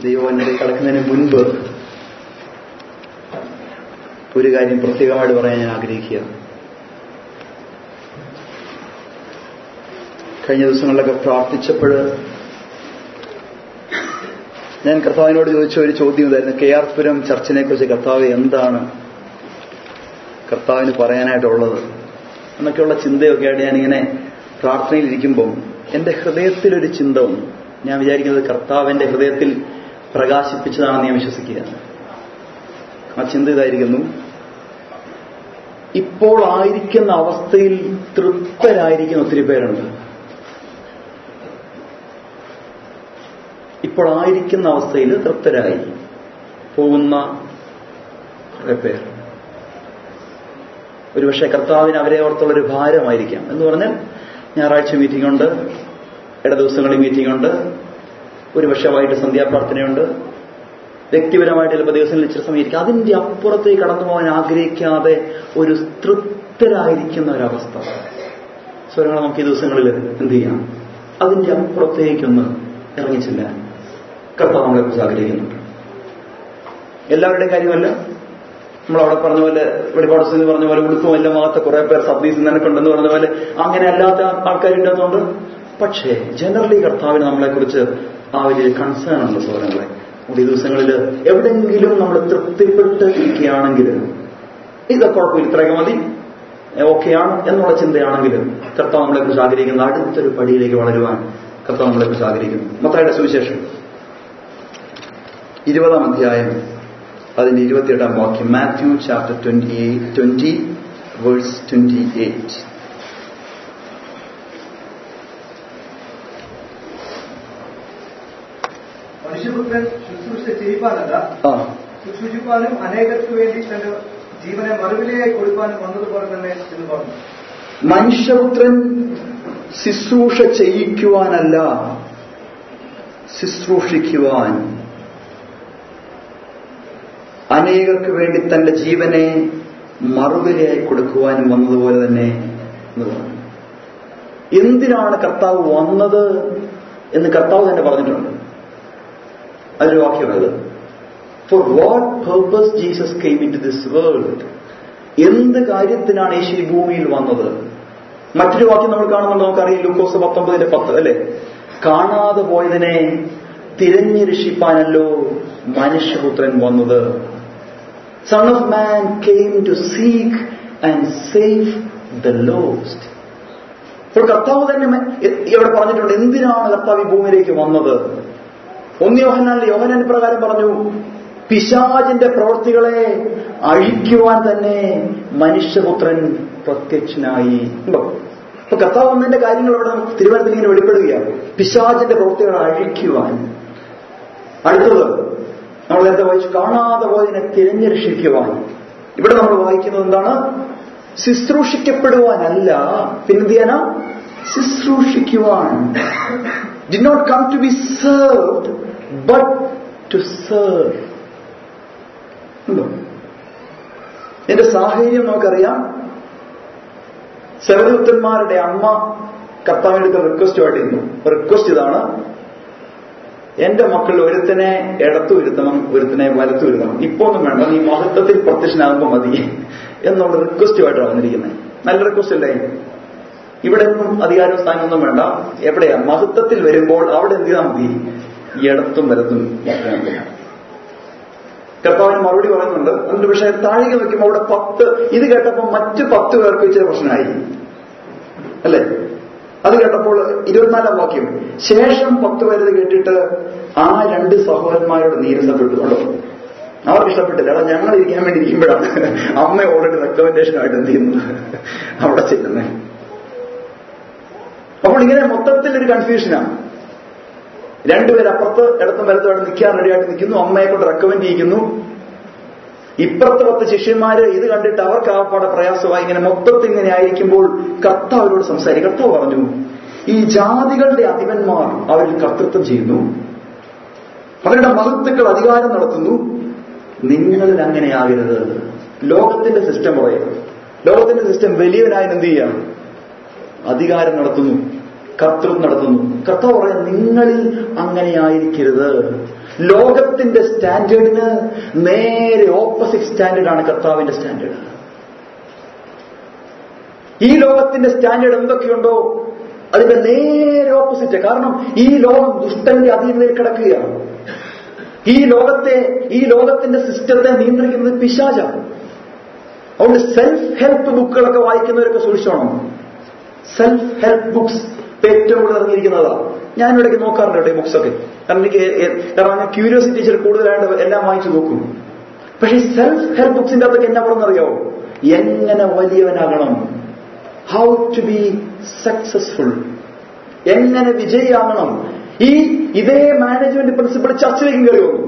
ദൈവവചനത്തിൽ കടക്കുന്നതിന് മുൻപ് ഒരു കാര്യം പ്രത്യേകമായിട്ട് പറയാൻ ഞാൻ ആഗ്രഹിക്കുക കഴിഞ്ഞ ദിവസങ്ങളിലൊക്കെ പ്രാർത്ഥിച്ചപ്പോൾ ഞാൻ കർത്താവിനോട് ചോദിച്ച ഒരു ചോദ്യം ഇതായിരുന്നു കെ ആർ പുരം ചർച്ചിനെ കുറിച്ച് കർത്താവ് എന്താണ് കർത്താവിന് പറയാനായിട്ടുള്ളത് എന്നൊക്കെയുള്ള ചിന്തയൊക്കെ ആയിട്ട് ഞാനിങ്ങനെ പ്രാർത്ഥനയിലിരിക്കുമ്പോൾ എന്റെ ഹൃദയത്തിലൊരു ചിന്ത വന്നു ഞാൻ വിചാരിക്കുന്നത് കർത്താവ് എന്റെ ഹൃദയത്തിൽ പ്രകാശിപ്പിച്ചതാണെന്ന് ഞാൻ വിശ്വസിക്കുക ആ ചിന്ത ഇതായിരിക്കുന്നു ഇപ്പോൾ ആയിരിക്കുന്ന അവസ്ഥയിൽ തൃപ്തരായിരിക്കുന്ന ഒത്തിരി പേരുണ്ട് ഇപ്പോൾ ആയിരിക്കുന്ന അവസ്ഥയിൽ തൃപ്തരായി പോകുന്ന കുറെ പേർ ഒരുപക്ഷെ കർത്താവിന് അവരെ ഓർത്തുള്ളൊരു ഭാരമായിരിക്കാം എന്ന് പറഞ്ഞാൽ ഞായറാഴ്ച മീറ്റിംഗ് ഉണ്ട് ഇട ദിവസങ്ങളിൽ മീറ്റിംഗ് ഉണ്ട് ഒരുപക്ഷെ വൈകിട്ട് സന്ധ്യാപ്രാർത്ഥനയുണ്ട് വ്യക്തിപരമായിട്ട് ചിലപ്പോൾ ദിവസങ്ങളിൽ ഇച്ചിരി സമയം ഇരിക്കും അതിന്റെ അപ്പുറത്തേക്ക് കടന്നു പോകാൻ ആഗ്രഹിക്കാതെ ഒരു തൃപ്തരായിരിക്കുന്ന ഒരവസ്ഥ സ്വരങ്ങൾ നമുക്ക് ഈ ദിവസങ്ങളിൽ എന്ത് ചെയ്യാം അതിന്റെ അപ്പുറത്തേക്കൊന്ന് ഇറങ്ങിച്ചില്ലാൻ കർത്താവ് നമ്മളെ കുറിച്ച് ആഗ്രഹിക്കുന്നുണ്ട് എല്ലാവരുടെയും കാര്യമല്ല നമ്മൾ അവിടെ പറഞ്ഞ പോലെ വെളിപാട് സ്ഥിതി പറഞ്ഞ പോലെ ഉടുപ്പും എല്ലാം ആകാത്ത കുറെ പേർ സബ്ദീസിൽ നിനക്കുണ്ടെന്ന് പറഞ്ഞ പോലെ അങ്ങനെ അല്ലാത്ത ആൾക്കാരുണ്ടാകുന്നുണ്ട് പക്ഷേ ജനറലി കർത്താവിന് നമ്മളെക്കുറിച്ച് ആ വലിയ കൺസേൺ ഉണ്ട് സോദരങ്ങളെ ഈ ദിവസങ്ങളിൽ എവിടെയെങ്കിലും നമ്മൾ തൃപ്തിപ്പെട്ട് ഇരിക്കുകയാണെങ്കിൽ ഇതൊക്കെ കുഴപ്പമില്ല ഇത്രയൊക്കെ മതി ഓക്കെയാണ് എന്നുള്ള ചിന്തയാണെങ്കിൽ കർത്താവ് നമ്മളെ കുറിച്ച് ആഗ്രഹിക്കുന്ന അടുത്തൊരു പടിയിലേക്ക് വളരുവാൻ കർത്താവ് നമ്മളെ കുറിച്ച് ആഗ്രഹിക്കുന്നു മത്തായുടെ സുവിശേഷം ഇരുപതാം അധ്യായം അതിന്റെ ഇരുപത്തിയെട്ടാം വാക്യം Matthew chapter twenty eight twenty verse twenty eight മനുഷ്യപുത്രൻ ശുശ്രൂഷ ചെയ്യുവാനല്ല ആ ശുശ്രൂഷിപ്പാനും അനേകർക്ക് വേണ്ടി തന്റെ ജീവനെ മറുവിലയായി കൊടുക്കാനും വന്നതുപോലെ തന്നെ എന്ന് പറഞ്ഞു മനുഷ്യപുത്രൻ ശുശ്രൂഷ ചെയ്യിക്കുവാനല്ല ശുശ്രൂഷിക്കുവാൻ അനേകർക്ക് വേണ്ടി തന്റെ ജീവനെ മറുവിലയായി കൊടുക്കുവാനും വന്നതുപോലെ തന്നെ എന്ന് പറഞ്ഞു എന്തിനാണ് കർത്താവ് വന്നത് എന്ന് കർത്താവ് തന്നെ പറഞ്ഞിട്ടുണ്ട് അതൊരു വാക്യമത് for what purpose Jesus came into this world എന്ത് കാര്യത്തിനാണ് യേശു ഈ ഭൂമിയിൽ വന്നത് മറ്റൊരു വാക്യം നമ്മൾ കാണുന്നുണ്ട് നമുക്കറിയാം ലൂക്കോസ് പത്തൊമ്പതിന്റെ പത്ത് അല്ലെ കാണാതെ പോയതിനെ തിരഞ്ഞു രക്ഷിപ്പാനല്ലോ മനുഷ്യപുത്രൻ വന്നത് son of man came to seek and save the lost ഇപ്പോൾ കർത്താവ് തന്നെ മ- ഇവിടെ പറഞ്ഞിട്ടുണ്ട് എന്തിനാണ് കർത്താവ് ഈ ഭൂമിയിലേക്ക് വന്നത് ഒന്ന് യോഹനാൻ യോഹനാൻ പ്രകാരം പറഞ്ഞു പിശാചിന്റെ പ്രവൃത്തികളെ അഴിക്കുവാൻ തന്നെ മനുഷ്യപുത്രൻ പ്രത്യക്ഷനായി ഉണ്ടോ അപ്പൊ കർത്താവ് വന്നതിന്റെ കാര്യങ്ങൾ ഇവിടെ തിരുവനന്തപുരം ഇങ്ങനെ വെളിപ്പെടുകയാണ് പിശാചിന്റെ പ്രവൃത്തികളെ അഴിക്കുവാൻ അടുത്തത് നമ്മൾ നേരത്തെ വായിച്ചു കാണാതെ പോയതിനെ തിരഞ്ഞു രക്ഷിക്കുവാൻ ഇവിടെ നമ്മൾ വായിക്കുന്നത് എന്താണ് ശുശ്രൂഷിക്കപ്പെടുവാനല്ല പിന്നെന്തിയാന ശുശ്രൂഷിക്കുവാൻ did not come to be served but to serve ഉണ്ടോ എന്റെ സാഹചര്യം നമുക്കറിയാം സെവരുത്തന്മാരുടെ അമ്മ കർത്താവിന്റെ റിക്വസ്റ്റുമായിട്ടിരുന്നു റിക്വസ്റ്റ് ഇതാണ് എന്റെ മക്കൾ ഒരുത്തനെ ഇടത്തു ഇരുത്തണം ഒരുത്തനെ വലത്തു ഇരുത്തണം ഇപ്പൊ ഒന്നും വേണ്ട നീ മഹത്വത്തിൽ പ്രത്യക്ഷനാകുമ്പോൾ മതി എന്നുള്ള റിക്വസ്റ്റുമായിട്ടാണ് വന്നിരിക്കുന്നത് നല്ല റിക്വസ്റ്റ് അല്ലേ ഇവിടെ ഒന്നും അധികാരവും സ്ഥാനമൊന്നും വേണ്ട എവിടെയാ മഹത്വത്തിൽ വരുമ്പോൾ അവിടെ എന്ത് ചെയ്താൽ മതി ഇടത്തും വലത്തും ഇരിക്കണം. കർത്താവിന് മറുപടി പറയുന്നുണ്ട് എന്നിട്ട് പക്ഷേ താഴിക വെക്കുമ്പോൾ അവിടെ പത്ത് ഇത് കേട്ടപ്പോൾ മറ്റ് പത്ത് പേർക്ക് ഇച്ചിരി പ്രശ്നമായി അല്ലേ അത് കേട്ടപ്പോൾ ഇരുപത്തിനാലാം വാക്യം ശേഷം പത്ത് പേരത് കേട്ടിട്ട് ആ രണ്ട് സഹോദരന്മാരോട് നീരസപ്പെട്ടു കണ്ടോ അവർക്ക് ഇഷ്ടപ്പെട്ടില്ല എടാ ഞങ്ങൾ ഇരിക്കാൻ വേണ്ടി ഇരിക്കുമ്പോഴാണ് അമ്മ ഓൾറെഡി റെക്കമെൻഡേഷൻ ആയിട്ട് എന്ത് ചെയ്യുന്നത് അവിടെ ചെല്ലുന്നത് അപ്പോൾ ഇങ്ങനെ മൊത്തത്തിൽ ഒരു കൺഫ്യൂഷനാണ് രണ്ടുപേര് അപ്പുറത്ത് ഇടത്തും വലത്തുമായിട്ട് നിൽക്കാൻ റെഡിയായിട്ട് നിൽക്കുന്നു അമ്മയെ കൊണ്ട് റെക്കമെൻഡ് ചെയ്യിക്കുന്നു ഇപ്പുറത്തെ പത്ത് ശിഷ്യന്മാര് ഇത് കണ്ടിട്ട് അവർക്ക് ആപ്പാടെ പ്രയാസമായി ഇങ്ങനെ മൊത്തത്തിൽ ഇങ്ങനെ ആയിരിക്കുമ്പോൾ കർത്താവിനോട് സംസാരിക്കും കർത്താവ് പറഞ്ഞു ഈ ജാതികളുടെ അധിപന്മാർ അവരിൽ കർത്തൃത്വം ചെയ്യുന്നു അവരുടെ മഹത്തുക്കൾ അധികാരം നടത്തുന്നു നിങ്ങളിൽ അങ്ങനെയാകരുത് ലോകത്തിന്റെ സിസ്റ്റം പറയുക ലോകത്തിന്റെ സിസ്റ്റം വലിയവനായി എന്ത് ചെയ്യാം അധികാരം നടത്തുന്നു കർത്തൃത്വം നടത്തുന്നു കർത്താവ് പറയാം നിങ്ങളിൽ അങ്ങനെയായിരിക്കരുത് ലോകത്തിന്റെ സ്റ്റാൻഡേർഡിന് നേരെ ഓപ്പോസിറ്റ് സ്റ്റാൻഡേർഡാണ് കർത്താവിന്റെ സ്റ്റാൻഡേർഡ് ഈ ലോകത്തിന്റെ സ്റ്റാൻഡേർഡ് എന്തൊക്കെയുണ്ടോ അതിന്റെ നേരെ ഓപ്പോസിറ്റ് കാരണം ഈ ലോകം ദുഷ്ടന്റെ അധീനതയിൽ കിടക്കുകയാണ് ഈ ലോകത്തെ ഈ ലോകത്തിന്റെ സിസ്റ്റത്തെ നിയന്ത്രിക്കുന്നത് പിശാചാണ് അതുകൊണ്ട് സെൽഫ് ഹെൽപ്പ് ബുക്കുകളൊക്കെ വായിക്കുന്നവരൊക്കെ സൂക്ഷിച്ചോണം സെൽഫ് ഹെൽപ്പ് ബുക്സ് ഏറ്റവും കൂടുതൽ ഇറങ്ങിയിരിക്കുന്നതാ ഞാൻ ഇവിടേക്ക് നോക്കാറുണ്ട് കേട്ടോ ഈ ബുക്സൊക്കെ കാരണം എനിക്ക് ഏ- ഏ- കാരണം ഞാൻ ക്യൂരിയോസിറ്റി ഇച്ചിരി കൂടുതലായിട്ട് എല്ലാം വാങ്ങിച്ചു നോക്കും പക്ഷേ ഈ സെൽഫ് ഹെൽപ്പ് ബുക്സിന്റെ അകത്തൊക്കെ എന്നാ പറഞ്ഞറിയോ എങ്ങനെ വലിയവനാകണം ഹൗ ടു ബി സക്സസ്ഫുൾ എങ്ങനെ വിജയിയാകണം ഈ ഇതേ മാനേജ്മെന്റ് പ്രിൻസിപ്പിൾ ചർച്ചിലേക്കും കയറി വന്നു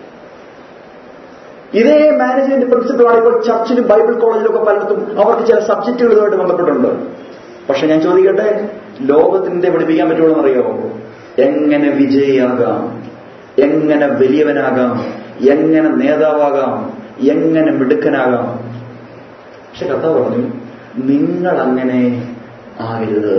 ഇതേ മാനേജ്മെന്റ് പ്രിൻസിപ്പിളാണ് ഇപ്പോൾ ചർച്ചിലും ബൈബിൾ കോളേജിലൊക്കെ പലയിടത്തും അവർക്ക് ചില സബ്ജക്റ്റുകൾ ഇതുമായിട്ട് ബന്ധപ്പെട്ടുണ്ട് പക്ഷെ ഞാൻ ചോദിക്കട്ടെ ലോകത്തിന്റെ പഠിപ്പിക്കാൻ പറ്റുള്ളൂ അറിയോ എങ്ങനെ വിജയിയാകാം എങ്ങനെ വലിയവനാകാം എങ്ങനെ നേതാവാകാം എങ്ങനെ മിടുക്കനാകാം പക്ഷെ കഥ പറഞ്ഞു നിങ്ങൾ അങ്ങനെ ആകരുത്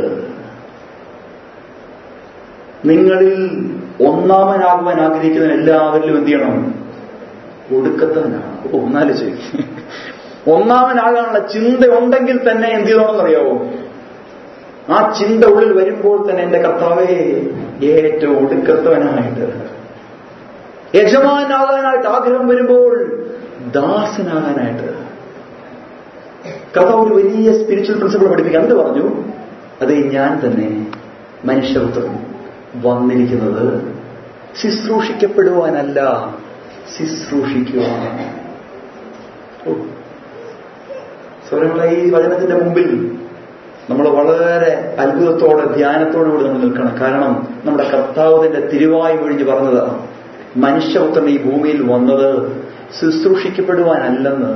നിങ്ങളിൽ ഒന്നാമനാകുവാൻ ആഗ്രഹിക്കുന്ന എല്ലാവരിലും എന്ത് ചെയ്യണം ഒടുക്കത്തവനാണ് ഓ ഒന്നാല് ശരി ഒന്നാമനാകാനുള്ള ചിന്ത ഉണ്ടെങ്കിൽ തന്നെ എന്ത് ചെയ്യണമെന്നറിയാവോ ആ ചിന്ത ഉള്ളിൽ വരുമ്പോൾ തന്നെ എന്റെ കർത്താവേ ഏറ്റവും ഒടുക്കത്തവനായിട്ട് യജമാനാകാനായിട്ട് ആഗ്രഹം വരുമ്പോൾ ദാസനാകാനായിട്ട് കർത്താവ് ഒരു വലിയ സ്പിരിച്വൽ പ്രിൻസിപ്പിൾ പഠിപ്പിക്കാൻ എന്ത് പറഞ്ഞു അത് ഞാൻ തന്നെ മനുഷ്യപുത്രൻ വന്നിരിക്കുന്നത് ശുശ്രൂഷിക്കപ്പെടുവാനല്ല ശുശ്രൂഷിക്കുവാൻ ഓ. സ്വരങ്ങളെ ഈ വചനത്തിന്റെ മുമ്പിൽ നമ്മൾ വളരെ അത്ഭുതത്തോടെ ധ്യാനത്തോടു കൂടി നമ്മൾ നിൽക്കണം കാരണം നമ്മുടെ കർത്താവിന്റെ തിരുവായി ഒഴിഞ്ഞ് പറഞ്ഞത് മനുഷ്യപുത്രൻ ഈ ഭൂമിയിൽ വന്നത് ശുശ്രൂഷിക്കപ്പെടുവാനല്ലെന്ന്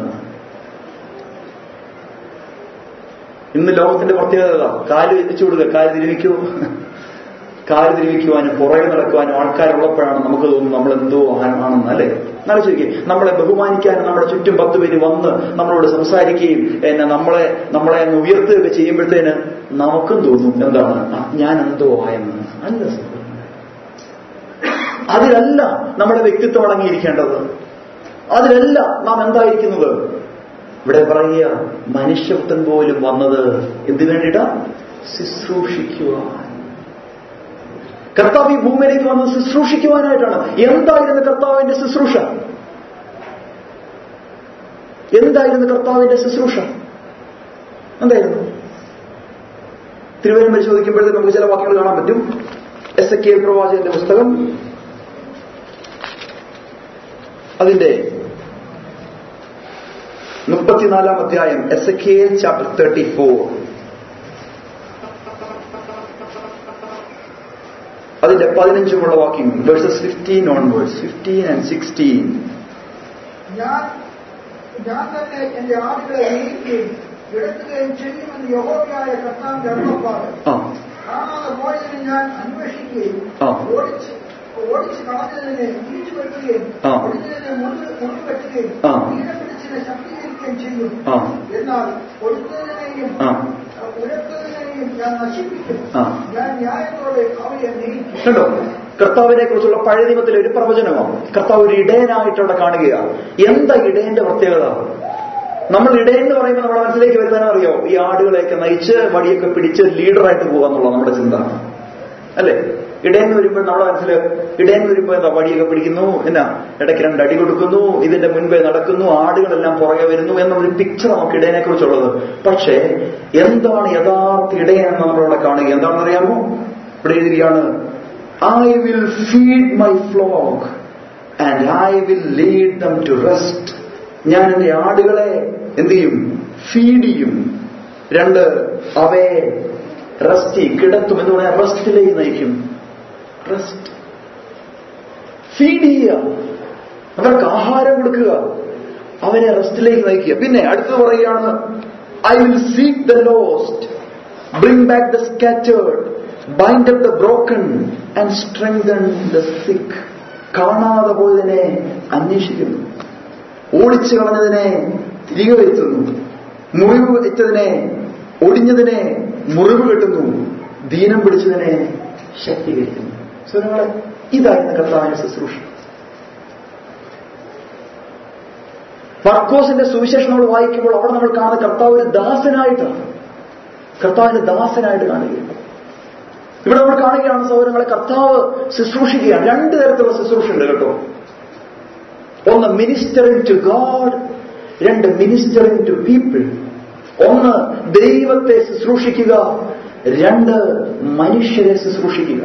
ഇന്ന് ലോകത്തിന്റെ പ്രത്യേകത ഇതാ. കാല് എത്തിച്ചു കൊടുക്കുക കാല് തിരുമിക്കൂ കാല് തിരുമിക്കുവാനും പുറകെ നടക്കുവാനും ആൾക്കാരുള്ളപ്പോഴാണ് നമുക്ക് തോന്നുന്നത് നമ്മൾ എന്തോ ആ- ആണെന്ന് അല്ലേ എന്നാലും ചോദിക്കേ നമ്മളെ ബഹുമാനിക്കാനും നമ്മുടെ ചുറ്റും പത്ത് പേര് വന്ന് നമ്മളോട് സംസാരിക്കുകയും എന്നെ നമ്മളെ നമ്മളെ അങ്ങ് ഉയർത്തുകയൊക്കെ ചെയ്യുമ്പോഴത്തേന് നമുക്കും തോന്നും എന്താണ് ആ, ഞാൻ എന്തോ ആയെന്ന് അല്ല സഹോദരന്മാരെ. അതിലല്ല നമ്മുടെ വ്യക്തിത്വം അടങ്ങിയിരിക്കേണ്ടത് അതിലല്ല നാം എന്തായിരിക്കുന്നത് ഇവിടെ പറയുക മനുഷ്യത്വം പോലും വന്നത് എന്തിനു വേണ്ടിയിട്ടാ ശുശ്രൂഷിക്കുവാൻ കർത്താവ് ഈ ഭൂമിയിലേക്ക് വന്നത് ശുശ്രൂഷിക്കുവാനായിട്ടാണ് എന്തായിരുന്നു കർത്താവിന്റെ ശുശ്രൂഷ എന്തായിരുന്നു കർത്താവിന്റെ ശുശ്രൂഷ എന്തായിരുന്നു തിരുവനന്തപുരം പരിശോധിക്കുമ്പോഴത്തേക്ക് നമുക്ക് ചില വാക്കുകൾ കാണാൻ പറ്റും എസ് എ കെ പ്രവാചകന്റെ പുസ്തകം അതിന്റെ മുപ്പത്തിനാലാം അധ്യായം Ezekiel chapter thirty four അതിന്റെ പതിനഞ്ചുമുള്ള വാക്യം verses fifteen on verse fifteen and sixteen ഞാൻ ഞാൻ തന്നെ എന്റെ ആടുകളെ നീക്കുകയും കിടത്തുകയും ചെയ്യുമെന്ന് യഹോവയായ കർത്താവിന്റെ അരുളപ്പാട് ആ കാണാതെ പോയതിനെ ഞാൻ അന്വേഷിക്കുകയും ആ. ഓടിച്ച് ഓടിച്ച് കളഞ്ഞതിനെ തിരിച്ചു വെക്കുകയും ആ. ഒടിഞ്ഞതിനെ മുറിവ് മുറിവെട്ടുകയും ആ. വീട് പിടിച്ചിനെ ശക്തീകരിക്കുകയും ചെയ്യും ആ. എന്നാൽ കൊടുത്തതിനെയും ആ. ഉയർത്തതിനെയും ഞാൻ നശിപ്പിക്കും ആ. ഞാൻ ന്യായത്തോടെ അവയെ നീക്കും കണ്ടോ കർത്താവിനെ കുറിച്ചുള്ള പഴയ നിയമത്തിലെ ഒരു പ്രവചനമാണ് കർത്താവ് ഒരു ഇടയനായിട്ട് അവിടെ കാണുകയാണ് എന്താ ഇടയന്റെ പ്രത്യേകത നമ്മൾ ഇടയൻ എന്ന് പറയുമ്പോൾ നമ്മുടെ മനസ്സിലേക്ക് വരുന്നതെന്ന് അറിയോ ഈ ആടുകളെയൊക്കെ നയിച്ച് വടിയൊക്കെ പിടിച്ച് ലീഡറായിട്ട് പോകുക എന്നുള്ള നമ്മുടെ ചിന്ത അല്ലേ ഇടയൻ എന്ന് വരുമ്പോൾ നമ്മുടെ മനസ്സിൽ ഇടയൻ എന്ന് വരുമ്പോൾ എന്താ വടിയൊക്കെ പിടിക്കുന്നു എന്നാ ഇടയ്ക്ക് രണ്ട് അടി കൊടുക്കുന്നു ഇതിന്റെ മുൻപേ നടക്കുന്നു ആടുകളെല്ലാം പുറകെ വരുന്നു എന്നുള്ളൊരു പിക്ചർ നമുക്ക് ഇടയനെ കുറിച്ചുള്ളത് പക്ഷേ എന്താണ് യഥാർത്ഥ ഇടയൻ എന്ന് നമ്മളിവിടെ കാണുക എന്താണെന്ന് അറിയാമോ ഇവിടെ എഴുതിയാണ് I will feed my flock and I will lead them to rest ഞാൻ എന്റെ ആടുകളെ എന്ത് ചെയ്യും ഫീഡ് ചെയ്യും രണ്ട് അവയെ റെസ്റ്റ് കിടത്തും എന്ന് പറയാൻ റെസ്റ്റിലേക്ക് നയിക്കും റെസ്റ്റ് ഫീഡ് ചെയ്യുക അവർക്ക് ആഹാരം കൊടുക്കുക അവനെ റെസ്റ്റിലേക്ക് നയിക്കുക പിന്നെ അടുത്ത് പറയുകയാണ് I will seek the lost bring back the scattered bind up the broken and strengthen the sick കാണാതെ പോയതിനെ അന്വേഷിക്കുന്നു ഓടിച്ചു കളഞ്ഞതിനെ തിരികെ വരുത്തുന്നു മുറിവ് വെച്ചതിനെ ഒടിഞ്ഞതിനെ മുറിവ് കെട്ടുന്നു ദീനം പിടിച്ചതിനെ ശക്തീകരിക്കുന്നു സ്വരങ്ങളെ ഇതായിരുന്നു കർത്താവിന്റെ ശുശ്രൂഷ മർക്കോസിന്റെ സുവിശേഷം നമ്മൾ വായിക്കുമ്പോൾ അവിടെ നമ്മൾ കാണുന്ന കർത്താവ് ഒരു ദാസനായിട്ടാണ് കർത്താവിന് ദാസനായിട്ട് കാണുകയാണ് ഇവിടെ നമ്മൾ കാണുകയാണ് സൗകര്യങ്ങളെ കർത്താവ് ശുശ്രൂഷിക്കുകയാണ് രണ്ട് തരത്തിലുള്ള ശുശ്രൂഷ ഉണ്ട് കേട്ടോ ഒന്ന് മിനിസ്റ്ററിംഗ് ടു ഗാഡ് രണ്ട് മിനിസ്റ്ററിംഗ് ടു പീപ്പിൾ ഒന്ന് ദൈവത്തെ ശുശ്രൂഷിക്കുക രണ്ട് മനുഷ്യരെ ശുശ്രൂഷിക്കുക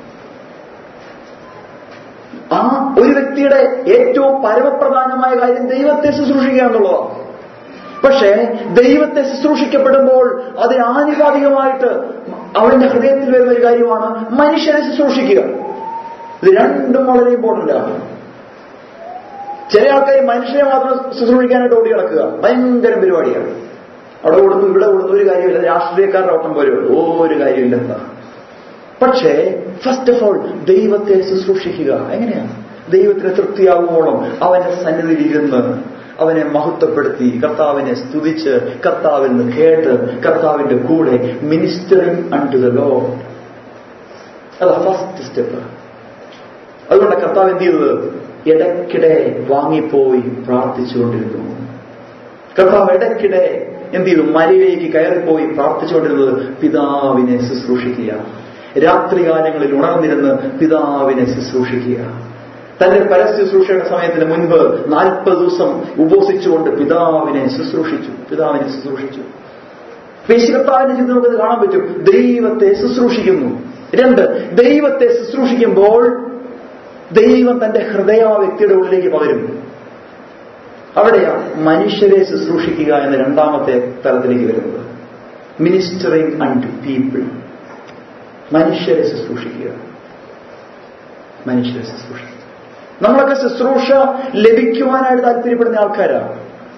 ആ ഒരു വ്യക്തിയുടെ ഏറ്റവും പരമപ്രധാനമായ കാര്യം ദൈവത്തെ ശുശ്രൂഷിക്കുക എന്നുള്ളതാണ് പക്ഷേ ദൈവത്തെ ശുശ്രൂഷിക്കപ്പെടുമ്പോൾ അതിന് ആനുപാതികമായിട്ട് അവന്റെ ഹൃദയത്തിൽ വരുന്ന ഒരു കാര്യമാണ് മനുഷ്യരെ ശുശ്രൂഷിക്കുക ഇത് രണ്ടും വളരെ ഇമ്പോർട്ടന്റ് ആണ് ചില ആൾക്കാർ മനുഷ്യരെ മാത്രം ശുശ്രൂഷിക്കാനായിട്ട് ഓടി കിടക്കുക ഭയങ്കര പരിപാടിയാണ് അവിടെ ഓടുന്നു ഇവിടെ ഓടുന്നു ഒരു കാര്യമില്ല രാഷ്ട്രീയക്കാരുടെ ഓട്ടം പോലെ ഉള്ളൂ ഒരു കാര്യമില്ലെന്ന പക്ഷേ ഫസ്റ്റ് ഓഫ് ഓൾ ദൈവത്തെ ശുശ്രൂഷിക്കുക എങ്ങനെയാണ് ദൈവത്തിന് തൃപ്തിയാകുമ്പോഴും അവന്റെ സന്നിധിയിൽ ഇരുന്ന് അവനെ മഹത്വപ്പെടുത്തി കർത്താവിനെ സ്തുതിച്ച് കർത്താവിൽ നിന്ന് കേട്ട് കർത്താവിന്റെ കൂടെ ministering unto the Lord അതാ ഫസ്റ്റ് സ്റ്റെപ്പ് അതുകൊണ്ട് കർത്താവ് എന്ത് ചെയ്തത് ഇടയ്ക്കിടെ വാങ്ങിപ്പോയി പ്രാർത്ഥിച്ചുകൊണ്ടിരുന്നു കർത്താവ് ഇടയ്ക്കിടെ എന്ത് ചെയ്തു മലയിലേക്ക് കയറിപ്പോയി പ്രാർത്ഥിച്ചുകൊണ്ടിരുന്നത് പിതാവിനെ ശുശ്രൂഷിക്കുക രാത്രികാലങ്ങളിൽ ഉണർന്നിരുന്ന് പിതാവിനെ ശുശ്രൂഷിക്കുക തന്റെ പരസ്യ ശുശ്രൂഷയുടെ സമയത്തിന് മുൻപ് നാൽപ്പത് ദിവസം ഉപസിച്ചുകൊണ്ട് പിതാവിനെ ശുശ്രൂഷിച്ചു പിതാവിനെ ശുശ്രൂഷിച്ചു പേശികർത്താവിന്റെ ചിന്ത നമുക്കത് കാണാൻ പറ്റും ദൈവത്തെ ശുശ്രൂഷിക്കുന്നു രണ്ട് ദൈവത്തെ ശുശ്രൂഷിക്കുമ്പോൾ ദൈവം തന്റെ ഹൃദയം ആ വ്യക്തിയുടെ ഉള്ളിലേക്ക് പകരും അവിടെയാ മനുഷ്യരെ ശുശ്രൂഷിക്കുക എന്ന രണ്ടാമത്തെ തലത്തിലേക്ക് വരുന്നത് മിനിസ്റ്ററിംഗ് അൺ ടു പീപ്പിൾ മനുഷ്യരെ ശുശ്രൂഷിക്കുക മനുഷ്യരെ ശുശ്രൂഷിക്കുക നമ്മളൊക്കെ ശുശ്രൂഷ ലഭിക്കുവാനായിട്ട് താല്പര്യപ്പെടുന്ന ആൾക്കാരാണ്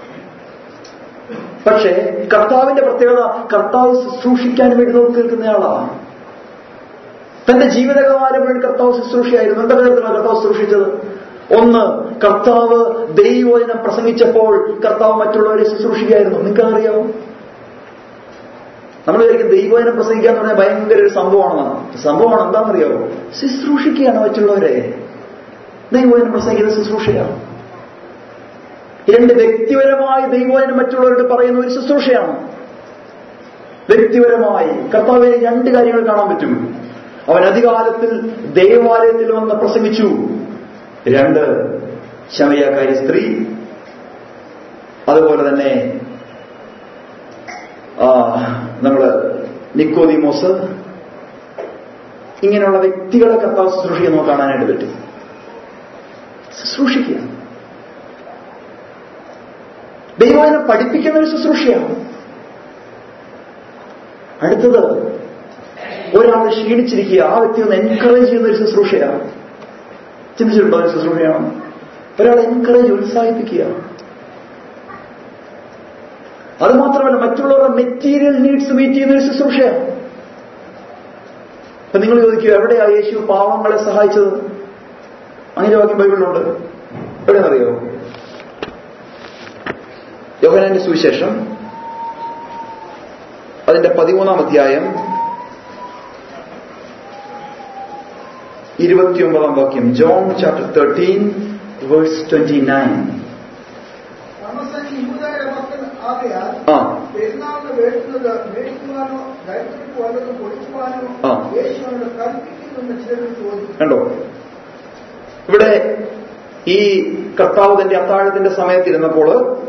പക്ഷേ കർത്താവിന്റെ പ്രത്യേകത കർത്താവ് ശുശ്രൂഷിക്കാൻ വേണ്ടി നോക്കി നിൽക്കുന്നയാളാണ് തന്റെ ജീവിതകാലം വേണ്ടി കർത്താവ് ശുശ്രൂഷയായിരുന്നു എന്താ തരത്തിലാണ് കർത്താവ് ശുശ്രൂഷിച്ചത് ഒന്ന് കർത്താവ് ദൈവവചനം പ്രസംഗിച്ചപ്പോൾ കർത്താവ് മറ്റുള്ളവരെ ശുശ്രൂഷിക്കായിരുന്നു നിങ്ങൾക്കറിയാമോ നമ്മൾ വിചാരിക്കും ദൈവവചനം പ്രസംഗിക്കുക എന്ന് പറഞ്ഞാൽ ഭയങ്കര ഒരു സംഭവമാണെന്നാണ് സംഭവമാണ് എന്താണെന്നറിയാമോ ശുശ്രൂഷിക്കുകയാണ് മറ്റുള്ളവരെ ദൈവവചനം പ്രസംഗിക്കുന്ന ശുശ്രൂഷയാണ് രണ്ട് വ്യക്തിപരമായി ദൈവവചനം മറ്റുള്ളവരോട് പറയുന്ന ഒരു ശുശ്രൂഷയാണ് വ്യക്തിപരമായി കർത്താവിന് രണ്ട് കാര്യങ്ങൾ കാണാൻ പറ്റും അവൻ അധികാലത്തിൽ ദേവാലയത്തിൽ വന്ന് പ്രസംഗിച്ചു രണ്ട് ശമയാക്കാരി സ്ത്രീ അതുപോലെ തന്നെ നമ്മള് നിക്കോദിമോസ് ഇങ്ങനെയുള്ള വ്യക്തികളെ കർത്താവ് ശുശ്രൂഷിക്കാൻ നമുക്ക് കാണാനായിട്ട് പറ്റും ശുശ്രൂഷിക്കുക ദൈവത്തിനെ പഠിപ്പിക്കുന്ന ഒരു ശുശ്രൂഷയാണ് അടുത്തത് ഒരാൾ ക്ഷീണിച്ചിരിക്കുക ആ വ്യക്തി ഒന്ന് എൻകറേജ് ചെയ്യുന്ന ഒരു ശുശ്രൂഷയാണ് ചിന്തിച്ചിട്ടുണ്ടോ ഒരു ശുശ്രൂഷയാണ് ഒരാളെ എൻകറേജ് ഉത്സാഹിപ്പിക്കുക അത് മാത്രമല്ല മറ്റുള്ളവരുടെ മെറ്റീരിയൽ നീഡ്സ് മീറ്റ് ചെയ്യുന്ന ഒരു ശുശ്രൂഷയാണ് അപ്പൊ നിങ്ങൾ ചോദിക്കുക എവിടെയാ യേശു പാവങ്ങളെ സഹായിച്ചത് അങ്ങനെ വാക്യം ബൈബിളിലുണ്ട് എവിടെയെന്നറിയോ യോഹനാന്റെ സുവിശേഷം അതിന്റെ പതിമൂന്നാം അധ്യായം ഇരുപത്തിയൊമ്പതാം വാക്യം John chapter thirteen verse twenty nine പണസഞ്ചി യൂദായുടെ മക്കൾ ആകയാൽ ആ പെരുന്നാളിന് വേണ്ടുന്നത് മേടിക്കുവാനോ ദരിദ്രർക്ക് വല്ലതും കൊടുക്കുവാനോ ആ. യേശുവിനോട് കൽപ്പിക്കുന്നെന്ന് ചിലർ ചോദിച്ചു കണ്ടോ ഇവിടെ ഈ കർത്താവ് തന്റെ അത്താഴത്തിന്റെ സമയത്തിരുന്നപ്പോൾ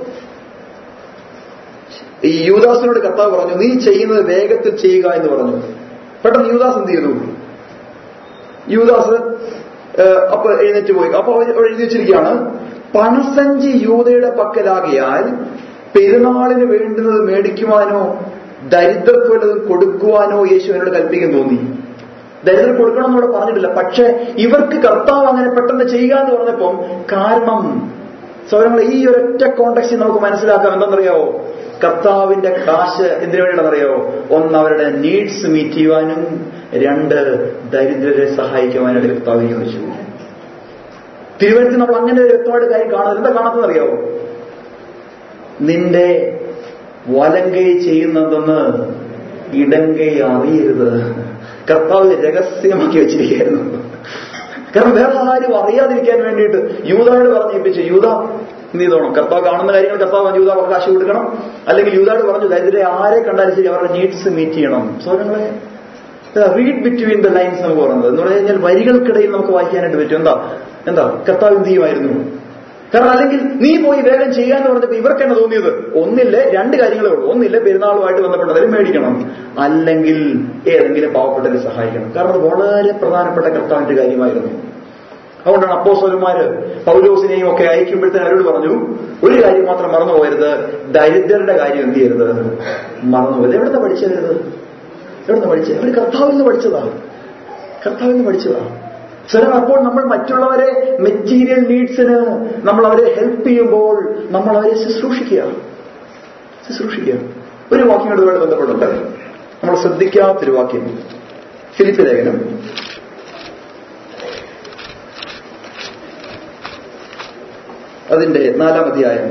ഈ യൂദാസിനോട് കർത്താവ് പറഞ്ഞു നീ ചെയ്യുന്നത് വേഗത്തിൽ ചെയ്യുക എന്ന് പറഞ്ഞു പെട്ടെന്ന് യൂദാസ് എന്ത് ചെയ്തു യൂദാസ് ഏഹ്, അപ്പൊ എഴുന്നേറ്റ് പോയി അപ്പൊ അവർ അവിടെ എഴുതി വെച്ചിരിക്കുകയാണ് പണസഞ്ചി യൂതയുടെ പക്കലാകിയാൽ പെരുന്നാളിന് വേണ്ടുന്നത് മേടിക്കുവാനോ ദരിദ്രർക്ക് വല്ലതും കൊടുക്കുവാനോ യേശു എന്നോട് കൽപ്പിക്കാൻ തോന്നി ദരിദ്രർ കൊടുക്കണം എന്നോട് പറഞ്ഞിട്ടില്ല പക്ഷെ ഇവർക്ക് കർത്താവ് അങ്ങനെ പെട്ടെന്ന് ചെയ്യുക എന്ന് പറഞ്ഞപ്പം കാരണം സൗരങ്ങൾ ഈ ഒരൊറ്റ കോണ്ടക്സ്റ്റ് നമുക്ക് മനസ്സിലാക്കാം എന്താണെന്നറിയാവോ കർത്താവിന്റെ കാശ് എന്തിനു വേണ്ടിയാണെന്നറിയാവോ ഒന്ന് അവരുടെ നീഡ്സ് മീറ്റ് ചെയ്യുവാനും രണ്ട് ദരിദ്രരെ സഹായിക്കുവാനായിട്ട് കർത്താവ് ചോദിച്ചു തിരുവനന്തപുരത്ത് നമ്മൾ അങ്ങനെ ഒരു വ്യക്തമായിട്ട് കാര്യം കാണുന്നത് എന്താ കാണുന്നതെന്നറിയാവോ നിന്റെ വലങ്കൈ ചെയ്യുന്നതെന്ന് ഇടങ്കൈ അറിയരുത് കർത്താവ് രഹസ്യമാക്കി വെച്ചിരിക്കുകയായിരുന്നു കാരണം വേറെ ആരും അറിയാതിരിക്കാൻ വേണ്ടിയിട്ട് യൂതായോട് പറഞ്ഞേൽപ്പിച്ചു യൂത നീ തോന്നും കർത്താവ് കാണുന്ന കാര്യങ്ങൾ കർത്താവ് യൂത അവകാശം കൊടുക്കണം അല്ലെങ്കിൽ യൂതാട് പറഞ്ഞു ദരിദ്രെ ആരെ കണ്ടാലും ശരി അവരുടെ നീഡ്സ് മീറ്റ് ചെയ്യണം സോരങ്ങളെ റീഡ് ബിറ്റ്വീൻ ദ ലൈൻസ് നമുക്ക് പറയുന്നത് എന്ന് പറഞ്ഞു കഴിഞ്ഞാൽ വരികൾക്കിടയിൽ നമുക്ക് വായിക്കാനായിട്ട് പറ്റും എന്താ എന്താ കർത്താവ് എന്ത് ചെയ്യുമായിരുന്നു കാരണം അല്ലെങ്കിൽ നീ പോയി വേഗം ചെയ്യാന്ന് പറഞ്ഞപ്പോ ഇവർക്ക് തന്നെ തോന്നിയത് ഒന്നില്ല രണ്ട് കാര്യങ്ങളേ ഉള്ളൂ ഒന്നില്ല പെരുന്നാളുമായിട്ട് ബന്ധപ്പെട്ടതിൽ മേടിക്കണം അല്ലെങ്കിൽ ഏതെങ്കിലും പാവപ്പെട്ടവരെ സഹായിക്കണം കാരണം അത് വളരെ പ്രധാനപ്പെട്ട കർത്താവിന്റെ കാര്യമായിരുന്നു അതുകൊണ്ടാണ് അപ്പോസോലന്മാര് പൗലോസിനെയും ഒക്കെ അയക്കുമ്പോഴത്തേന് അവരോട് പറഞ്ഞു ഒരു കാര്യം മാത്രം മറന്നു പോകരുത് ദരിദ്രരുടെ കാര്യം എന്ത് ചെയ്യരുത് മറന്നു പോകരുത് എവിടുന്ന പഠിച്ചത് എവിടുന്ന് പഠിച്ചത് അവർ കർത്താവിൽ നിന്ന് പഠിച്ചതാ കർത്താവിൽ നിന്ന് പഠിച്ചതാ സ്വരം അപ്പോൾ നമ്മൾ മറ്റുള്ളവരെ മെറ്റീരിയൽ നീഡ്സിന് നമ്മൾ അവരെ ഹെൽപ്പ് ചെയ്യുമ്പോൾ നമ്മൾ അവരെ ശുശ്രൂഷിക്കുക ശുശ്രൂഷിക്കുക ഒരു വാക്യം ഇതുമായിട്ട് ബന്ധപ്പെട്ടുണ്ട് നമ്മൾ ശ്രദ്ധിക്കാത്തൊരു വാക്യം ഫിലിപ്പ് ലേഖനം അതിന്റെ നാലാം അധ്യായം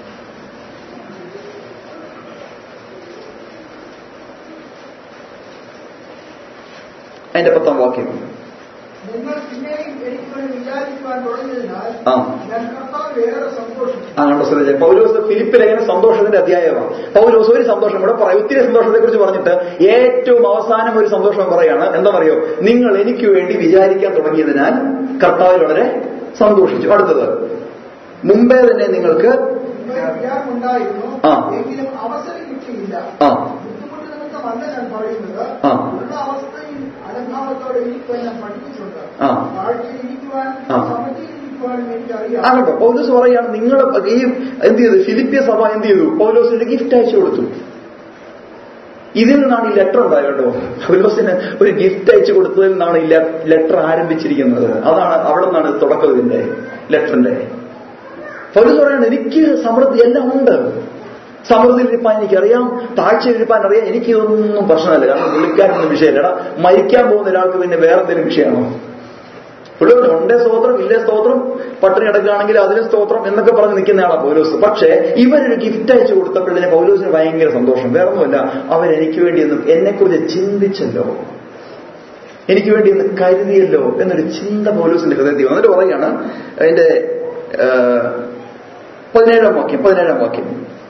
അതിന്റെ പത്താം വാക്യം നിങ്ങൾ പിന്നെയും എനിക്ക് വേണ്ടി വിചാരിക്കുവാൻ തുടങ്ങിയതിനാൽ ആ ഞാൻ കർത്താവിൽ ഏറെ സന്തോഷിച്ചു ആ കണ്ടോ ശ്രദ്ധിച്ചേ പൗലോസ് ഫിലിപ്പ് ലേഖന സന്തോഷത്തിന്റെ അധ്യായമാണ് പൗലോസ് ഒരു സന്തോഷം കൂടെ പറയും ഒത്തിരി സന്തോഷത്തെ കുറിച്ച് പറഞ്ഞിട്ട് ഏറ്റവും അവസാനം ഒരു സന്തോഷം പറയാണ് എന്താ പറയോ നിങ്ങൾ എനിക്ക് വേണ്ടി വിചാരിക്കാൻ തുടങ്ങിയതിനാൽ കർത്താവിൽ വളരെ സന്തോഷിച്ചു അടുത്തത് മുമ്പേ തന്നെ നിങ്ങൾക്ക് ഞാൻ ഉണ്ടായിരുന്നു ആ. എങ്കിലും അവസരം കിട്ടിയില്ല ആ ബുദ്ധിമുട്ട് നിമിത്തമല്ല ഞാൻ പറയുന്നത് ആ. ഉള്ള അവസ്ഥയിൽ അലങ്കാരത്തോടെ ഇരിക്കുവാൻ ഞാൻ പഠിപ്പിച്ചിട്ടുണ്ട് ആ. താഴ്ചയിൽ ഇരിക്കുവാൻ ആ. സമൃദ്ധിയിൽ ഇരിക്കുവാനും ആ എനിക്കറിയാം കേട്ടോ പൗലോസ് പറയാണ് നിങ്ങൾ ഈ എന്ത് ചെയ്തു ഫിലിപ്പിയ സഭ എന്ത് ചെയ്തു പൗലോസിന് ഗിഫ്റ്റ് അയച്ചു കൊടുത്തു ഇതിൽ നിന്നാണ് ഈ ലെറ്റർ ഉണ്ടായത് കേട്ടോ പൗലോസിന് ഒരു ഗിഫ്റ്റ് അയച്ചു കൊടുത്തതിൽ നിന്നാണ് ഈ ലെറ്റർ ആരംഭിച്ചിരിക്കുന്നത് അതാണ് അവിടെ നിന്നാണ് തുടക്കം ഇതിന്റെ ലെറ്ററിന്റെ പൗലോസ് പറയാണ് എനിക്ക് സമൃദ്ധി എല്ലാം ഉണ്ട് സമൃദ്ധിയിലിരിപ്പാൻ എനിക്കറിയാം താഴ്ചയിലിരിപ്പാൻ അറിയാം എനിക്ക് ഇതൊന്നും പ്രശ്നമല്ല കാരണം പുള്ളിക്കാരൊന്നും വിഷയമില്ല എടാ മരിക്കാൻ പോകുന്ന ഒരാൾക്ക് പിന്നെ വേറെ എന്തെങ്കിലും വിഷയമാണോ പുള്ളി പറഞ്ഞു ഉണ്ടേ സ്തോത്രം ഇല്ലേ സ്തോത്രം പട്ടിണി കിടക്കുകയാണെങ്കിൽ അതിലെ സ്തോത്രം എന്നൊക്കെ പറഞ്ഞ് നിൽക്കുന്ന ആളാ പൗലോസ് പക്ഷേ ഇവരൊരു ഗിഫ്റ്റ് അയച്ചു കൊടുത്തപ്പോഴേ പൗലോസിന് ഭയങ്കര സന്തോഷം വേറെ ഒന്നുമല്ല അവരെനിക്ക് വേണ്ടി ഒന്ന് എന്നെക്കുറിച്ച് ചിന്തിച്ചല്ലോ എനിക്ക് വേണ്ടി ഒന്ന് കരുതിയല്ലോ എന്നൊരു ചിന്ത പൗലോസിന്റെ ഹൃദയത്തിൽ വന്നിട്ട് പറയാണ് അതിന്റെ ആ, പതിനേഴാം വാക്യം പതിനേഴാം വാക്യം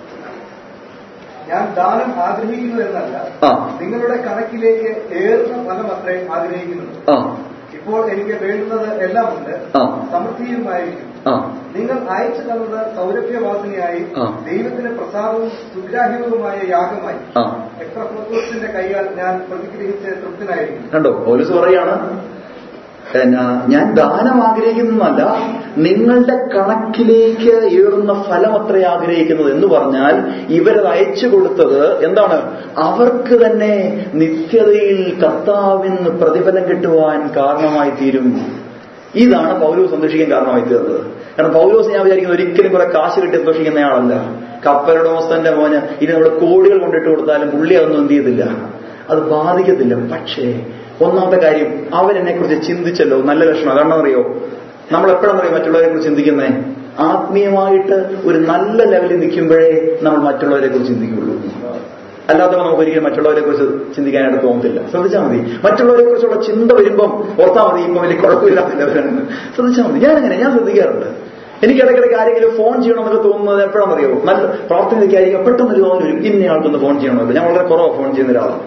ഞാൻ ദാനം ആഗ്രഹിക്കുന്നു എന്നല്ല ആ നിങ്ങളുടെ കണക്കിലേക്ക് ഏറുന്ന ഫലം അത്രേ ആഗ്രഹിക്കുന്നത് ആ ഇപ്പോൾ എനിക്ക് വേണ്ടുന്നത് എല്ലാമുണ്ട് ആ. സമൃദ്ധിയുമായിരിക്കും ആ നിങ്ങൾ അയച്ചു തന്നത് സൗരഭ്യവാസനയായി ആ. ദൈവത്തിന് പ്രസാദവും സുഗ്രാഹ്യവുമായ യാഗമായി ആ എക്രഫ്ലോത്തോസിന്റെ കൈയാൽ ഞാൻ പ്രതിഗ്രഹിച്ച് തൃപ്തനായിരിക്കും കണ്ടോ പോലീസ് പറയാണ് എന്നാ ഞാൻ ദാനം ആഗ്രഹിക്കുന്നതല്ല നിങ്ങളുടെ കണക്കിലേക്ക് ഏറുന്ന ഫലം അത്ര ആഗ്രഹിക്കുന്നത് എന്ന് പറഞ്ഞാൽ ഇവരത് അയച്ചു കൊടുത്തത് എന്താണ് അവർക്ക് തന്നെ നിത്യതയിൽ കർത്താവിന് പ്രതിഫലം കിട്ടുവാൻ കാരണമായി തീരും ഇതാണ് പൗലോസ് സന്തോഷിക്കാൻ കാരണമായി തീർന്നത് കാരണം പൗലോസ് ഞാൻ വിചാരിക്കുന്നത് ഒരിക്കലും കുറെ കാശ് കിട്ടി സന്തോഷിക്കുന്നയാളല്ല കപ്പലുടമസ്ഥന്റെ മോന് ഇനി നമ്മൾ കോടികൾ കൊണ്ടിട്ട് കൊടുത്താലും പുള്ളി അതൊന്നും എന്ത് ചെയ്തില്ല അത് ബാധിക്കത്തില്ല പക്ഷേ ഒന്നാമത്തെ കാര്യം അവൻ എന്നെ കുറിച്ച് ചിന്തിച്ചല്ലോ നല്ല ലക്ഷണം കാരണം അറിയോ നമ്മൾ എപ്പോഴാണ് അറിയോ മറ്റുള്ളവരെ കുറിച്ച് ചിന്തിക്കുന്നേ ആത്മീയമായിട്ട് ഒരു നല്ല ലെവലിൽ നിൽക്കുമ്പോഴേ നമ്മൾ മറ്റുള്ളവരെ കുറിച്ച് ചിന്തിക്കുള്ളൂ അല്ലാത്തവ നമുക്ക് ഒരിക്കലും മറ്റുള്ളവരെ കുറിച്ച് ചിന്തിക്കാനായിട്ട് തോന്നത്തില്ല ശ്രദ്ധിച്ചാൽ മതി മറ്റുള്ളവരെ കുറിച്ചുള്ള ചിന്ത വരുമ്പം ഓർത്താൽ മതി ഇപ്പം വലിയ കുഴപ്പമില്ലാത്തില്ലവരാണ് ശ്രദ്ധിച്ചാൽ മതി ഞാനങ്ങനെ ഞാൻ ശ്രദ്ധിക്കാറുണ്ട് എനിക്ക് ഇടയ്ക്കിടയ്ക്ക് ആരെങ്കിലും ഫോൺ ചെയ്യണമെന്നൊക്കെ തോന്നുന്നത് എപ്പോഴാണെന്നറിയോ നല്ല പ്രാർത്ഥനയ്ക്കായിരിക്കും പെട്ടെന്ന് ഒരു തോന്നി വരും ഇന്ന ആൾക്കൊന്ന് ഫോൺ ചെയ്യണമല്ലോ ഞാൻ വളരെ കുറവാണ് ഫോൺ ചെയ്യുന്ന ഒരാളാണ്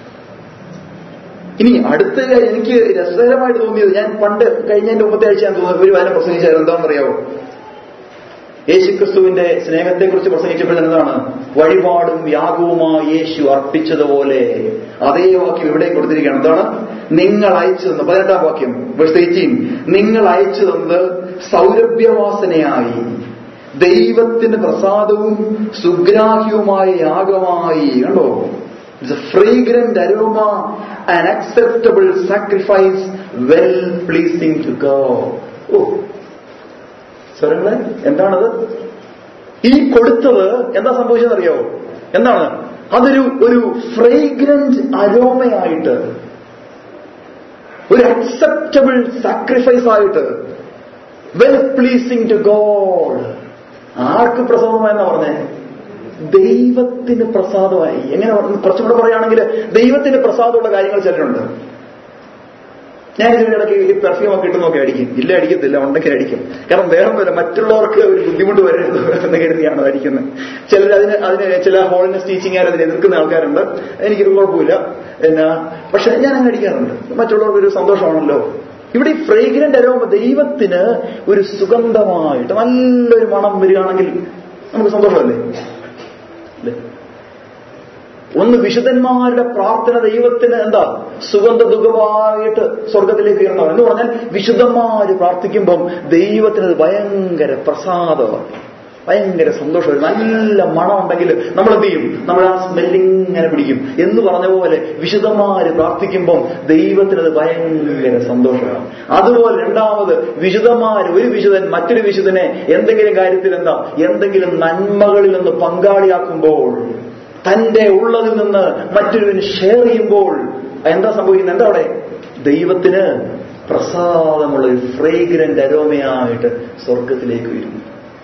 ഇനി അടുത്ത കാര്യം എനിക്ക് രസകരമായിട്ട് തോന്നിയത് ഞാൻ പണ്ട് കഴിഞ്ഞതിന്റെ മുമ്പത്തെ ആഴ്ച ഞാൻ തോന്നുന്നത് ഒരു വാരം പ്രസംഗിച്ചായിരുന്നു എന്താണെന്നറിയാവോ യേശുക്രിസ്തുവിന്റെ സ്നേഹത്തെക്കുറിച്ച് പ്രസംഗിച്ചപ്പോൾ എന്താണ് വഴിപാടും യാഗവുമായി യേശു അർപ്പിച്ചതുപോലെ അതേ വാക്യം ഇവിടെ കൊടുത്തിരിക്കുകയാണ് എന്താണ് നിങ്ങൾ അയച്ചു തന്ന പതിനെട്ടാം വാക്യം verse 18 നിങ്ങൾ അയച്ചു തന്നത് സൗരഭ്യവാസനയായി ദൈവത്തിന് പ്രസാദവും സുഗ്രാഹ്യവുമായ യാഗമായി കണ്ടോ it's a fragrant aroma and acceptable sacrifice well pleasing to God ഓ സ്വരങ്ങളെ എന്താണത് ഈ കൊടുത്തത് എന്താ സംഭവിച്ചതെന്നറിയോ എന്താണ് അതൊരു ഒരു ഫ്രേഗ്രന്റ് അരോമയായിട്ട് ഒരു അക്സെപ്റ്റബിൾ സാക്രിഫൈസ് ആയിട്ട് വെൽ പ്ലീസിംഗ് ടു ഗോഡ് ആർക്ക് പ്രസാദമായെന്നാ പറഞ്ഞേ ദൈവത്തിന് പ്രസാദമായി എങ്ങനെ പറഞ്ഞു കുറച്ചുകൂടെ പറയുകയാണെങ്കിൽ ദൈവത്തിന് പ്രസാദമുള്ള കാര്യങ്ങൾ ചിലരുണ്ട് ഞാൻ ഇതിനിടയ്ക്ക് ഈ പെർഫ്യൂം ഒക്കെ ഇട്ട് നോക്കി അടിക്കും ഇല്ല അടിക്കത്തില്ല ഉണ്ടെങ്കിൽ അടിക്കും കാരണം വേറെ ഒന്നുമില്ല മറ്റുള്ളവർക്ക് ഒരു ബുദ്ധിമുട്ട് വരരുത് എന്ന് കരുതിയാണ് അടിക്കുന്നത് ചിലർ അതിന് അതിന് ചില ഹോളിനെസ് ടീച്ചിങ്ങുകാർ അതിനെ എതിർക്കുന്ന ആൾക്കാരുണ്ട് എനിക്കൊരു കുഴപ്പമില്ല എന്നാ പക്ഷെ ഞാൻ അങ്ങ് അടിക്കാറുണ്ട് മറ്റുള്ളവർക്ക് ഒരു സന്തോഷമാണല്ലോ ഇവിടെ ഈ ഫ്രേഗ്രന്റ് അരോമ ദൈവത്തിന് ഒരു സുഗന്ധമായിട്ട് നല്ലൊരു മണം വരികയാണെങ്കിൽ നമുക്ക് സന്തോഷമല്ലേ അല്ലേ ഒന്ന് വിശുദ്ധന്മാരുടെ പ്രാർത്ഥന ദൈവത്തിന് എന്താ സുഗന്ധ ദുഃഖമായിട്ട് സ്വർഗത്തിലേക്ക് ഉയർന്നവർ എന്ന് പറഞ്ഞാൽ വിശുദ്ധന്മാര് പ്രാർത്ഥിക്കുമ്പം ദൈവത്തിന് അത് ഭയങ്കര പ്രസാദമാണ് ഭയങ്കര സന്തോഷം നല്ല മണം ഉണ്ടെങ്കിൽ നമ്മൾ എന്ത് ചെയ്യും നമ്മൾ ആ സ്മെല്ലിങ്ങനെ പിടിക്കും എന്ന് പറഞ്ഞ പോലെ വിശുദ്ധന്മാര് പ്രാർത്ഥിക്കുമ്പം ദൈവത്തിനത് ഭയങ്കര സന്തോഷമാണ് അതുപോലെ രണ്ടാമത് വിശുദ്ധന്മാര് ഒരു വിശുദ്ധൻ മറ്റൊരു വിശുദ്ധനെ എന്തെങ്കിലും കാര്യത്തിൽ എന്താ എന്തെങ്കിലും നന്മകളിൽ നിന്ന് പങ്കാളിയാക്കുമ്പോൾ തന്റെ ഉള്ളതിൽ നിന്ന് മറ്റൊരുവന് ഷെയർ ചെയ്യുമ്പോൾ എന്താ സംഭവിക്കുന്നത് എന്താ അവിടെ ദൈവത്തിന് പ്രസാദമുള്ള ഒരു ഫ്രേഗ്രന്റ് അരോമയായിട്ട് സ്വർഗത്തിലേക്ക് വരുന്നു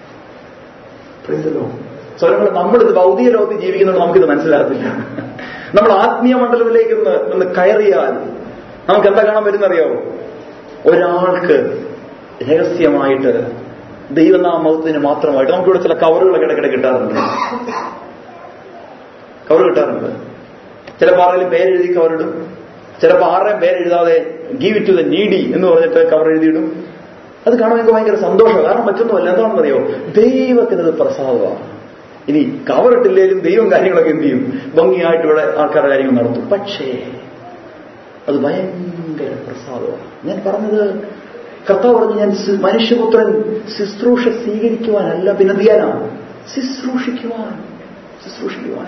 സ്വരങ്ങൾ നമ്മളിത് ഭൗതിക ലോകത്തിൽ ജീവിക്കുന്നുണ്ട് നമുക്കിത് മനസ്സിലാകത്തില്ല നമ്മൾ ആത്മീയ മണ്ഡലത്തിലേക്ക് ഒന്ന് ഒന്ന് കയറിയാൽ നമുക്ക് എന്താ കാണാൻ പറ്റുന്നറിയാവോ ഒരാൾക്ക് രഹസ്യമായിട്ട് ദൈവനാമത്തിന് മാത്രമായിട്ട് നമുക്കിവിടെ ചില കവറുകളൊക്കെ ഇടയ്ക്കിടെ കിട്ടാറുണ്ട് കവർ കിട്ടാറുണ്ട് ചിലപ്പോൾ ആരെങ്കിലും പേരെഴുതി കവറിടും ചിലപ്പോൾ ആരുടെയും പേരെഴുതാതെ give it to the needy എന്ന് പറഞ്ഞിട്ട് കവർ എഴുതിയിടും അത് കാണാൻ എനിക്ക് ഭയങ്കര സന്തോഷമാണ് കാരണം മറ്റൊന്നുമല്ല എന്താണെന്നറിയോ ദൈവത്തിനത് പ്രസാദമാണ് ഇനി കവറിട്ടില്ലേലും ദൈവം കാര്യങ്ങളൊക്കെ എന്ത് ചെയ്യും ഭംഗിയായിട്ട് ഇവിടെ ആൾക്കാരുടെ കാര്യങ്ങൾ നടത്തും പക്ഷേ അത് ഭയങ്കര പ്രസാദമാണ് ഞാൻ പറഞ്ഞത് കർത്താവ് പറഞ്ഞു ഞാൻ സി- മനുഷ്യപുത്രൻ ശുശ്രൂഷ സ്വീകരിക്കുവാനല്ല പിന്നെ എന്ത് ചെയ്യാനാണ് ശുശ്രൂഷിക്കുവാൻ ശുശ്രൂഷിക്കുവാൻ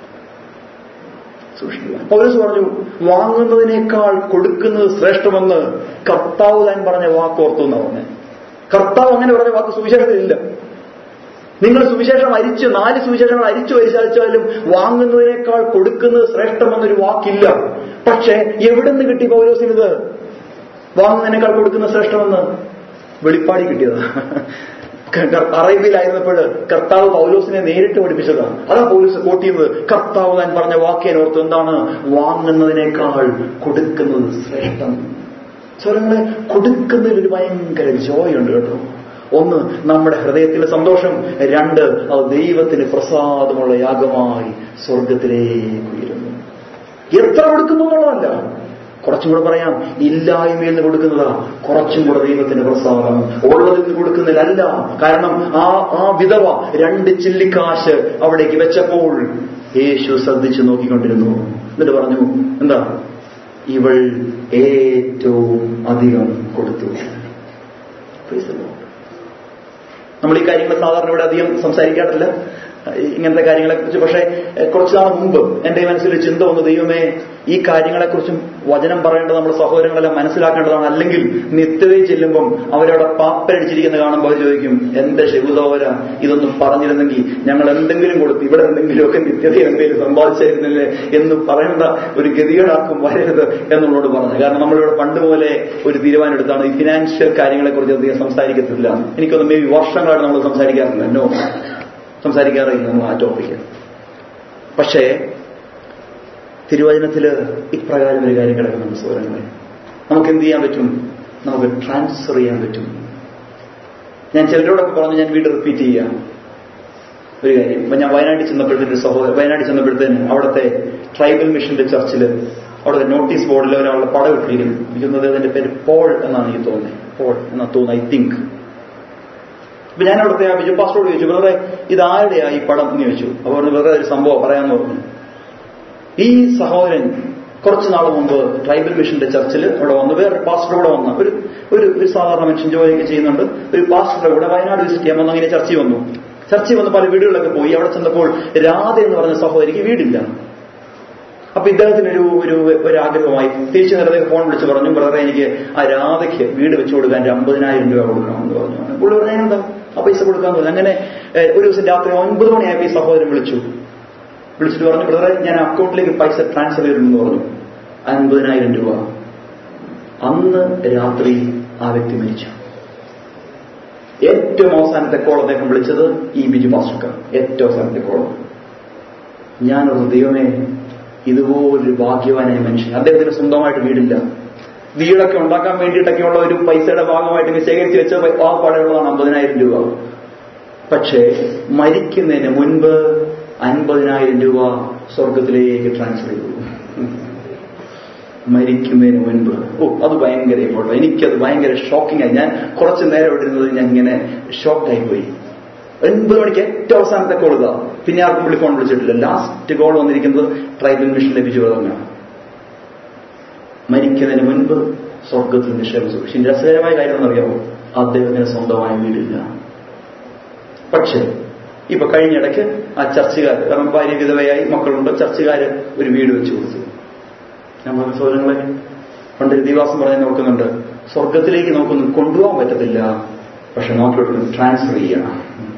സൂക്ഷിക്കുവാൻ പൗരസ് പറഞ്ഞു വാങ്ങുന്നതിനേക്കാൾ കൊടുക്കുന്നത് ശ്രേഷ്ഠമെന്ന് കർത്താവ് താൻ പറഞ്ഞ വാക്കോർത്തു എന്നാ പറഞ്ഞത് കർത്താവ് അങ്ങനെ പറഞ്ഞ വാക്ക് സുവിശേഷത്തിലില്ല നിങ്ങൾ സുവിശേഷം അരിച്ച് നാല് സുവിശേഷങ്ങൾ അരിച്ചു പരിശാലിച്ചാലും വാങ്ങുന്നതിനേക്കാൾ കൊടുക്കുന്നത് ശ്രേഷ്ഠമെന്നൊരു വാക്കില്ല പക്ഷേ എവിടുന്ന് കിട്ടി പൗലോസിനിത് വാങ്ങുന്നതിനേക്കാൾ കൊടുക്കുന്ന ശ്രേഷ്ഠമെന്ന് വെളിപ്പാടി കിട്ടിയതാ അറേബ്യയിലായിരുന്നപ്പോൾ കർത്താവ് പൗലോസിനെ നേരിട്ട് പഠിപ്പിച്ചതാണ് അതാ പൗലോസ് കോട്ട് ചെയ്യുന്നത് കർത്താവ് താൻ പറഞ്ഞ വാക്കിയൻ ഓർത്ത് എന്താണ് വാങ്ങുന്നതിനേക്കാൾ കൊടുക്കുന്നത് ശ്രേഷ്ഠം സ്വരങ്ങളെ കൊടുക്കുന്നതിൽ ഒരു ഭയങ്കര ജോയ് ഉണ്ട് കേട്ടോ ഒന്ന് നമ്മുടെ ഹൃദയത്തിലെ സന്തോഷം രണ്ട് അത് ദൈവത്തിന് പ്രസാദമുള്ള യാഗമായി സ്വർഗത്തിലേക്ക് ഉയരുന്നു എത്ര കൊടുക്കുന്നു എന്നുള്ളതല്ല കുറച്ചും കൂടെ പറയാം ഇല്ലായ്മയിൽ നിന്ന് കൊടുക്കുന്നതാ കുറച്ചും കൂടെ ദൈവത്തിന്റെ പ്രസാദം ഉള്ളതിൽ നിന്ന് കൊടുക്കുന്നതിലല്ല കാരണം ആ ആ വിധവ രണ്ട് ചില്ലിക്കാശ് അവിടേക്ക് വെച്ചപ്പോൾ യേശു ശ്രദ്ധിച്ചു നോക്കിക്കൊണ്ടിരുന്നു എന്നിട്ട് പറഞ്ഞു എന്താ ഇവൾ ഏറ്റവും അധികം കൊടുത്തു Praise the Lord. നമ്മൾ ഈ കാര്യങ്ങൾ സാധാരണ ഇവിടെ അധികം സംസാരിക്കാറില്ല ഇങ്ങനത്തെ കാര്യങ്ങളെ കുറിച്ച് പക്ഷേ എഹ്, കുറച്ചു നാൾ മുമ്പ് എന്റെ ഈ മനസ്സിൽ ഒരു ചിന്ത വന്നു ദൈവമേ ഈ കാര്യങ്ങളെക്കുറിച്ചും വചനം പറയേണ്ടത് നമ്മുടെ സഹോദരങ്ങളെല്ലാം മനസ്സിലാക്കേണ്ടതാണ് അല്ലെങ്കിൽ നിത്യതയിൽ ചെല്ലുമ്പം അവരവിടെ പാപ്പരടിച്ചിരിക്കുന്ന കാണുമ്പോൾ അവർ ചോദിക്കും എന്റെ ശിവസഹോദര ഇതൊന്നും പറഞ്ഞിരുന്നെങ്കിൽ ഞങ്ങൾ എന്തെങ്കിലും കൊടുത്ത് ഇവിടെ എന്തെങ്കിലുമൊക്കെ നിത്യതയിൽ എന്തെങ്കിലും സമ്പാദിച്ചായിരുന്നില്ലേ എന്ന് പറയേണ്ട ഒരു ഗതികേടാക്കും വരരുത് എന്നുള്ളോട് പറഞ്ഞു കാരണം നമ്മളിവിടെ പണ്ട് പോലെ ഒരു തീരുമാനം എടുത്താണ് ഈ ഫിനാൻഷ്യൽ കാര്യങ്ങളെക്കുറിച്ച് അധികം സംസാരിക്കത്തില്ല എനിക്കൊന്നും മേ ബി വർഷങ്ങളായിട്ട് നമ്മൾ സംസാരിക്കാറില്ല നോ സംസാരിക്കാറില്ല നമ്മൾ ആ ടോപ്പിക്ക് പക്ഷേ തിരുവചനത്തിൽ ഇപ്രകാരം ഒരു കാര്യം കിടക്കുന്നുണ്ട് സൗരങ്ങളെ നമുക്ക് എന്ത് ചെയ്യാൻ പറ്റും നമുക്ക് ട്രാൻസ്ഫർ ചെയ്യാൻ പറ്റും ഞാൻ ചിലരോടൊക്കെ പറഞ്ഞു ഞാൻ വീട് റിപ്പീറ്റ് ചെയ്യാം ഒരു കാര്യം ഇപ്പൊ ഞാൻ വയനാട്ടിൽ ചെന്നപ്പോഴത്തേന് ഒരു സഹോദരൻ വയനാട്ടിൽ ചെന്നപ്പോഴത്തേന് അവിടുത്തെ ട്രൈബൽ മിഷന്റെ ചർച്ചിൽ അവിടുത്തെ നോട്ടീസ് ബോർഡിൽ ഒരാളുടെ പടം ഇട്ടിരിക്കുന്നു ഇരിക്കുന്നത് അതിന്റെ പേര് പോൾ എന്നാണ് എനിക്ക് തോന്നുന്നത് പോൾ എന്നാ തോന്നുന്നത് ഐ തിങ്ക് അപ്പൊ ഞാൻ അവിടുത്തെ ആ ബിജു പാസ്റ്റോട് ചോദിച്ചു ബ്രദറെ ഇത് ആരുടെയാ ഈ പടം എന്ന് ചോദിച്ചു അപ്പൊ പറഞ്ഞു ബ്രദറെ ഒരു സംഭവം പറയാന്ന് പറഞ്ഞു ഈ സഹോദരൻ കുറച്ചു നാൾ മുമ്പ് ട്രൈബൽ മിഷന്റെ ചർച്ചിൽ അവിടെ വന്നു വേറെ പാസ്റ്റർ കൂടെ വന്ന ഒരു ഒരു ഒരു സാധാരണ മനുഷ്യൻ ജോലിയൊക്കെ ചെയ്യുന്നുണ്ട് ഒരു പാസ്റ്ററുടെ കൂടെ വയനാട് വിസിറ്റ് ചെയ്യാൻ വന്നു അങ്ങനെ ചർച്ചയിൽ വന്നു ചർച്ചയിൽ വന്ന് പല വീടുകളിലൊക്കെ പോയി അവിടെ ചെന്നപ്പോൾ രാധ എന്ന് പറഞ്ഞ സഹോദരിക്ക് വീടില്ല അപ്പൊ ഇദ്ദേഹത്തിന് ഒരു ഒരു ഒരു ആഗ്രഹമായി തിരിച്ചു നേരത്തെ ഫോൺ വിളിച്ച് പറഞ്ഞു ബ്രദറെ എനിക്ക് ആ രാധയ്ക്ക് വീട് വെച്ചു കൊടുക്കാൻ ഒരു അമ്പതിനായിരം രൂപ കൊടുക്കണമെന്ന് പറഞ്ഞു പുള്ളി പറഞ്ഞു എന്താ ആ പൈസ കൊടുക്കാന്ന് പറഞ്ഞു അങ്ങനെ ഏഹ്, ഒരു ദിവസം രാത്രി ഒൻപത് മണിയായപ്പോൾ ഈ സഹോദരൻ വിളിച്ചു വിളിച്ചിട്ട് പറഞ്ഞു ബ്രദറെ ഞാൻ അക്കൗണ്ടിലേക്ക് പൈസ ട്രാൻസ്ഫർ ചെയ്തിരുന്നു പറഞ്ഞു അൻപതിനായിരം രൂപ അന്ന് രാത്രി ആ വ്യക്തി മരിച്ചു ഏറ്റവും അവസാനത്തെ കോൾ അദ്ദേഹം വിളിച്ചത് ഈ ബിജു പാസ്റ്റർക്ക് ഏറ്റവും അവസാനത്തെ കോൾ ഞാനൊരു ദൈവമേ ഇതുപോലൊരു ഭാഗ്യവാനായ മനുഷ്യൻ അദ്ദേഹത്തിന് സ്വന്തമായിട്ട് വീടില്ല വീടൊക്കെ ഉണ്ടാക്കാൻ വേണ്ടിയിട്ടൊക്കെയുള്ള ഒരു പൈസയുടെ ഭാഗമായിട്ട് ഇങ്ങനെ ശേഖരിച്ച് വെച്ച പൈ- ആ പാടെയുള്ളതാണ് അമ്പതിനായിരം രൂപ പക്ഷേ മരിക്കുന്നതിന് മുൻപ് അൻപതിനായിരം രൂപ സ്വർഗത്തിലേക്ക് ട്രാൻസ്ഫർ ചെയ്തു മരിക്കുന്നതിന് മുൻപ് ഓ അത് ഭയങ്കര ഇമ്പോർട്ടൻ എനിക്കത് ഭയങ്കര ഷോക്കിംഗ് ആയി ഞാൻ കുറച്ച് നേരം ഇവിടെ ഇരുന്നത് ഞാൻ ഇങ്ങനെ ഷോക്കായി പോയി ഒൻപത് മണിക്ക് ഏറ്റവും അവസാനത്തെ കോൾ ഇതാ പിന്നെ ആർക്കും വിളി ഫോൺ വിളിച്ചിട്ടില്ല ലാസ്റ്റ് കോൾ വന്നിരിക്കുന്നത് ട്രൈബൽ മിഷൻ ലഭിച്ചു പറഞ്ഞാണ് മരിക്കുന്നതിന് മുൻപ് സ്വർഗത്തിൽ നിക്ഷേപം പക്ഷെ രസകരമായ കാര്യം എന്നറിയാമോ അദ്ദേഹത്തിന് സ്വന്തമായ വീടില്ല പക്ഷേ ഇപ്പൊ കഴിഞ്ഞിടയ്ക്ക് ആ ചർച്ചുകാർ കാരണം ഭാര്യ വിധവയായി മക്കളുണ്ട് ചർച്ചുകാര് ഒരു വീട് വെച്ചു കൊടുത്തു ഞാൻ പറഞ്ഞ സൗകര്യങ്ങളെ പണ്ടൊരു ദിവാസം പറഞ്ഞ് ഓർക്കുന്നുണ്ട് സ്വർഗത്തിലേക്ക് നമുക്കൊന്നും കൊണ്ടുപോകാൻ പറ്റത്തില്ല പക്ഷെ നമുക്കിവിടെ ട്രാൻസ്ഫർ ചെയ്യണം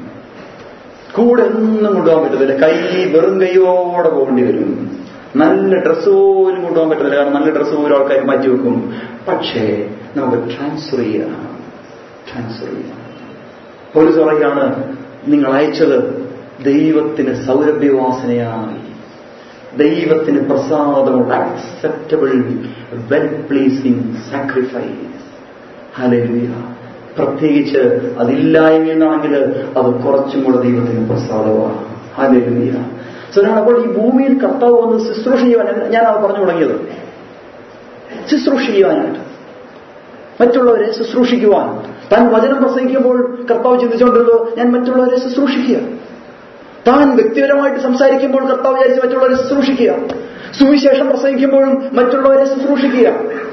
കൂടെ ഒന്നും കൊണ്ടുപോകാൻ പറ്റത്തില്ല കൈ വെറും കൈയോടെ പോകേണ്ടി വരും നല്ല ഡ്രസ്സ് പോലും കൊണ്ടുപോകാൻ പറ്റത്തില്ല കാരണം നല്ല ഡ്രസ്സ് പോലും ആൾക്കാർ മാറ്റി വെക്കും പക്ഷേ നമുക്ക് ട്രാൻസ്ഫർ ചെയ്യണം ട്രാൻസ്ഫർ ചെയ്യണം പോലീസ് പറയുകയാണ് നിങ്ങൾ അയച്ചത് ദൈവത്തിന് സൗരഭ്യവാസനയായി ദൈവത്തിന് പ്രസാദമുള്ള acceptable well pleasing sacrifice hallelujah പ്രത്യേകിച്ച് അതില്ലായ്മ എന്നാണെങ്കിൽ അത് കുറച്ചും കൂടെ ദൈവത്തിന് പ്രസാദമാണ് ഹല്ലേലൂയ സോ അപ്പോൾ ഈ ഭൂമിയിൽ കർത്താവ് വന്ന് ശുശ്രൂഷ ചെയ്യുവാൻ ഞാനത് പറഞ്ഞു തുടങ്ങിയത് ശുശ്രൂഷ ചെയ്യുവാനായിട്ട് മറ്റുള്ളവരെ ശുശ്രൂഷിക്കുവാൻ താൻ വചനം പ്രസംഗിക്കുമ്പോൾ കർത്താവ് ചിന്തിച്ചുകൊണ്ടിരുന്നത് ഞാൻ മറ്റുള്ളവരെ ശുശ്രൂഷിക്കുക താൻ വ്യക്തിപരമായിട്ട് സംസാരിക്കുമ്പോൾ കർത്താവ് വിചാരിച്ച് മറ്റുള്ളവരെ ശുശ്രൂഷിക്കുക സുവിശേഷം പ്രസംഗിക്കുമ്പോഴും മറ്റുള്ളവരെ ശുശ്രൂഷിക്കുക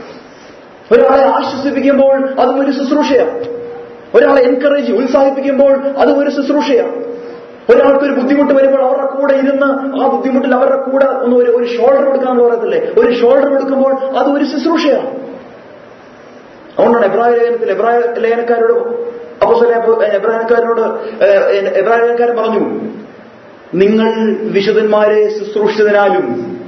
ഒരാളെ ആശ്വസിപ്പിക്കുമ്പോൾ അതും ഒരു ശുശ്രൂഷയാണ് ഒരാളെ എൻകറേജ് ഉത്സാഹിപ്പിക്കുമ്പോൾ അതും ഒരു ശുശ്രൂഷയാണ് ഒരാൾക്ക് ഒരു ബുദ്ധിമുട്ട് വരുമ്പോൾ അവരുടെ കൂടെ ഇരുന്ന് ആ ബുദ്ധിമുട്ടിൽ അവരുടെ കൂടെ ഒന്ന് ഒരു ഒരു ഷോൾഡർ കൊടുക്കാന്ന് പറയത്തില്ലേ ഒരു ഷോൾഡർ കൊടുക്കുമ്പോൾ അത് ഒരു ശുശ്രൂഷയാണ് അതുകൊണ്ടാണ് എബ്രായ ലേഖനത്തിൽ എബ്രായ ലേഖനക്കാരോട് അപ്പോസ്തലനായ എബ്രായക്കാരനോട് എബ്രായ ലേഖനക്കാരൻ പറഞ്ഞു നിങ്ങൾ വിശുദ്ധന്മാരെ ശുശ്രൂഷിച്ചതിനാലും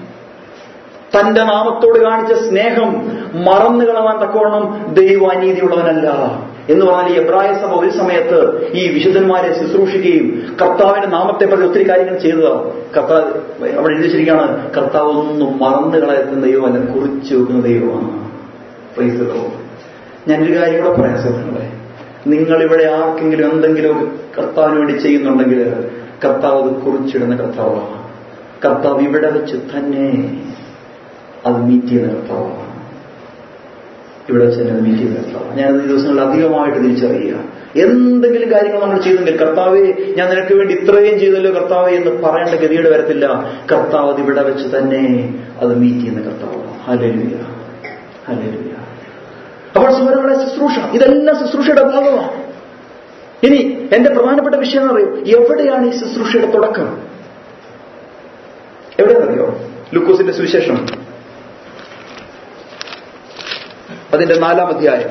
തന്റെ നാമത്തോട് കാണിച്ച സ്നേഹം മറന്നു കളവാൻ തക്കവണ്ണം ദൈവ അനീതിയുള്ളവനല്ല എന്ന് പറഞ്ഞാൽ ഈ എബ്രായ സഭ ഒരു സമയത്ത് ഈ വിശുദ്ധന്മാരെ ശുശ്രൂഷിക്കുകയും കർത്താവിന്റെ നാമത്തെ പറ്റി ഒത്തിരി കാര്യങ്ങൾ ചെയ്തതാണ് കർത്താവ് അവിടെ എഴുതിച്ചിരിക്കുകയാണ് കർത്താവ് ഒന്നും മറന്നു കളയുന്ന ദൈവമല്ല കുറിച്ച് വെക്കുന്ന ദൈവമാണ് Praise the Lord. ഞാനൊരു കാര്യം കൂടെ പറയാം സുഹൃത്തുക്കളെ നിങ്ങൾ ഇവിടെ ആർക്കെങ്കിലും എന്തെങ്കിലും കർത്താവിന് വേണ്ടി ചെയ്യുന്നുണ്ടെങ്കിൽ കർത്താവ് അത് കുറിച്ചിടുന്ന കർത്താവാണ് കർത്താവ് ഇവിടെ വെച്ച് തന്നെ അത് മീറ്റ് ചെയ്യുന്ന കർത്താവാണ് ഇവിടെ വെച്ച് തന്നെ അത് മീറ്റ് ചെയ്യുന്ന കർത്താവാണ് ഞാനത് ഈ ദിവസങ്ങളിൽ അധികമായിട്ട് തിരിച്ചറിയുക എന്തെങ്കിലും കാര്യങ്ങൾ നമ്മൾ ചെയ്തെങ്കിൽ കർത്താവെ ഞാൻ നിനക്ക് വേണ്ടി ഇത്രയും ചെയ്തല്ലോ കർത്താവെ എന്ന് പറയേണ്ട ഗതിയുടെ വരത്തില്ല കർത്താവ് അത് ഇവിടെ വെച്ച് തന്നെ അത് മീറ്റ് ചെയ്യുന്ന കർത്താവാണ് ഹല്ലേലൂയ ഹല്ലേലൂയ അപ്പോൾ സുഹൃത്തുക്കളെ ശുശ്രൂഷ ഇതെല്ലാം ശുശ്രൂഷയുടെ ഭാഗമാണ് ഇനി എന്റെ പ്രധാനപ്പെട്ട വിഷയം എന്ന് പറയും എവിടെയാണ് ഈ ശുശ്രൂഷയുടെ തുടക്കം എവിടെയെന്നറിയോ ലൂക്കോസിന്റെ സുവിശേഷം അതിന്റെ നാലാം അധ്യായം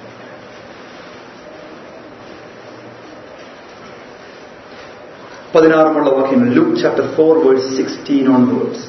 പതിനാറുമുള്ള വാക്യങ്ങൾ Luke chapter four verse sixteen on verse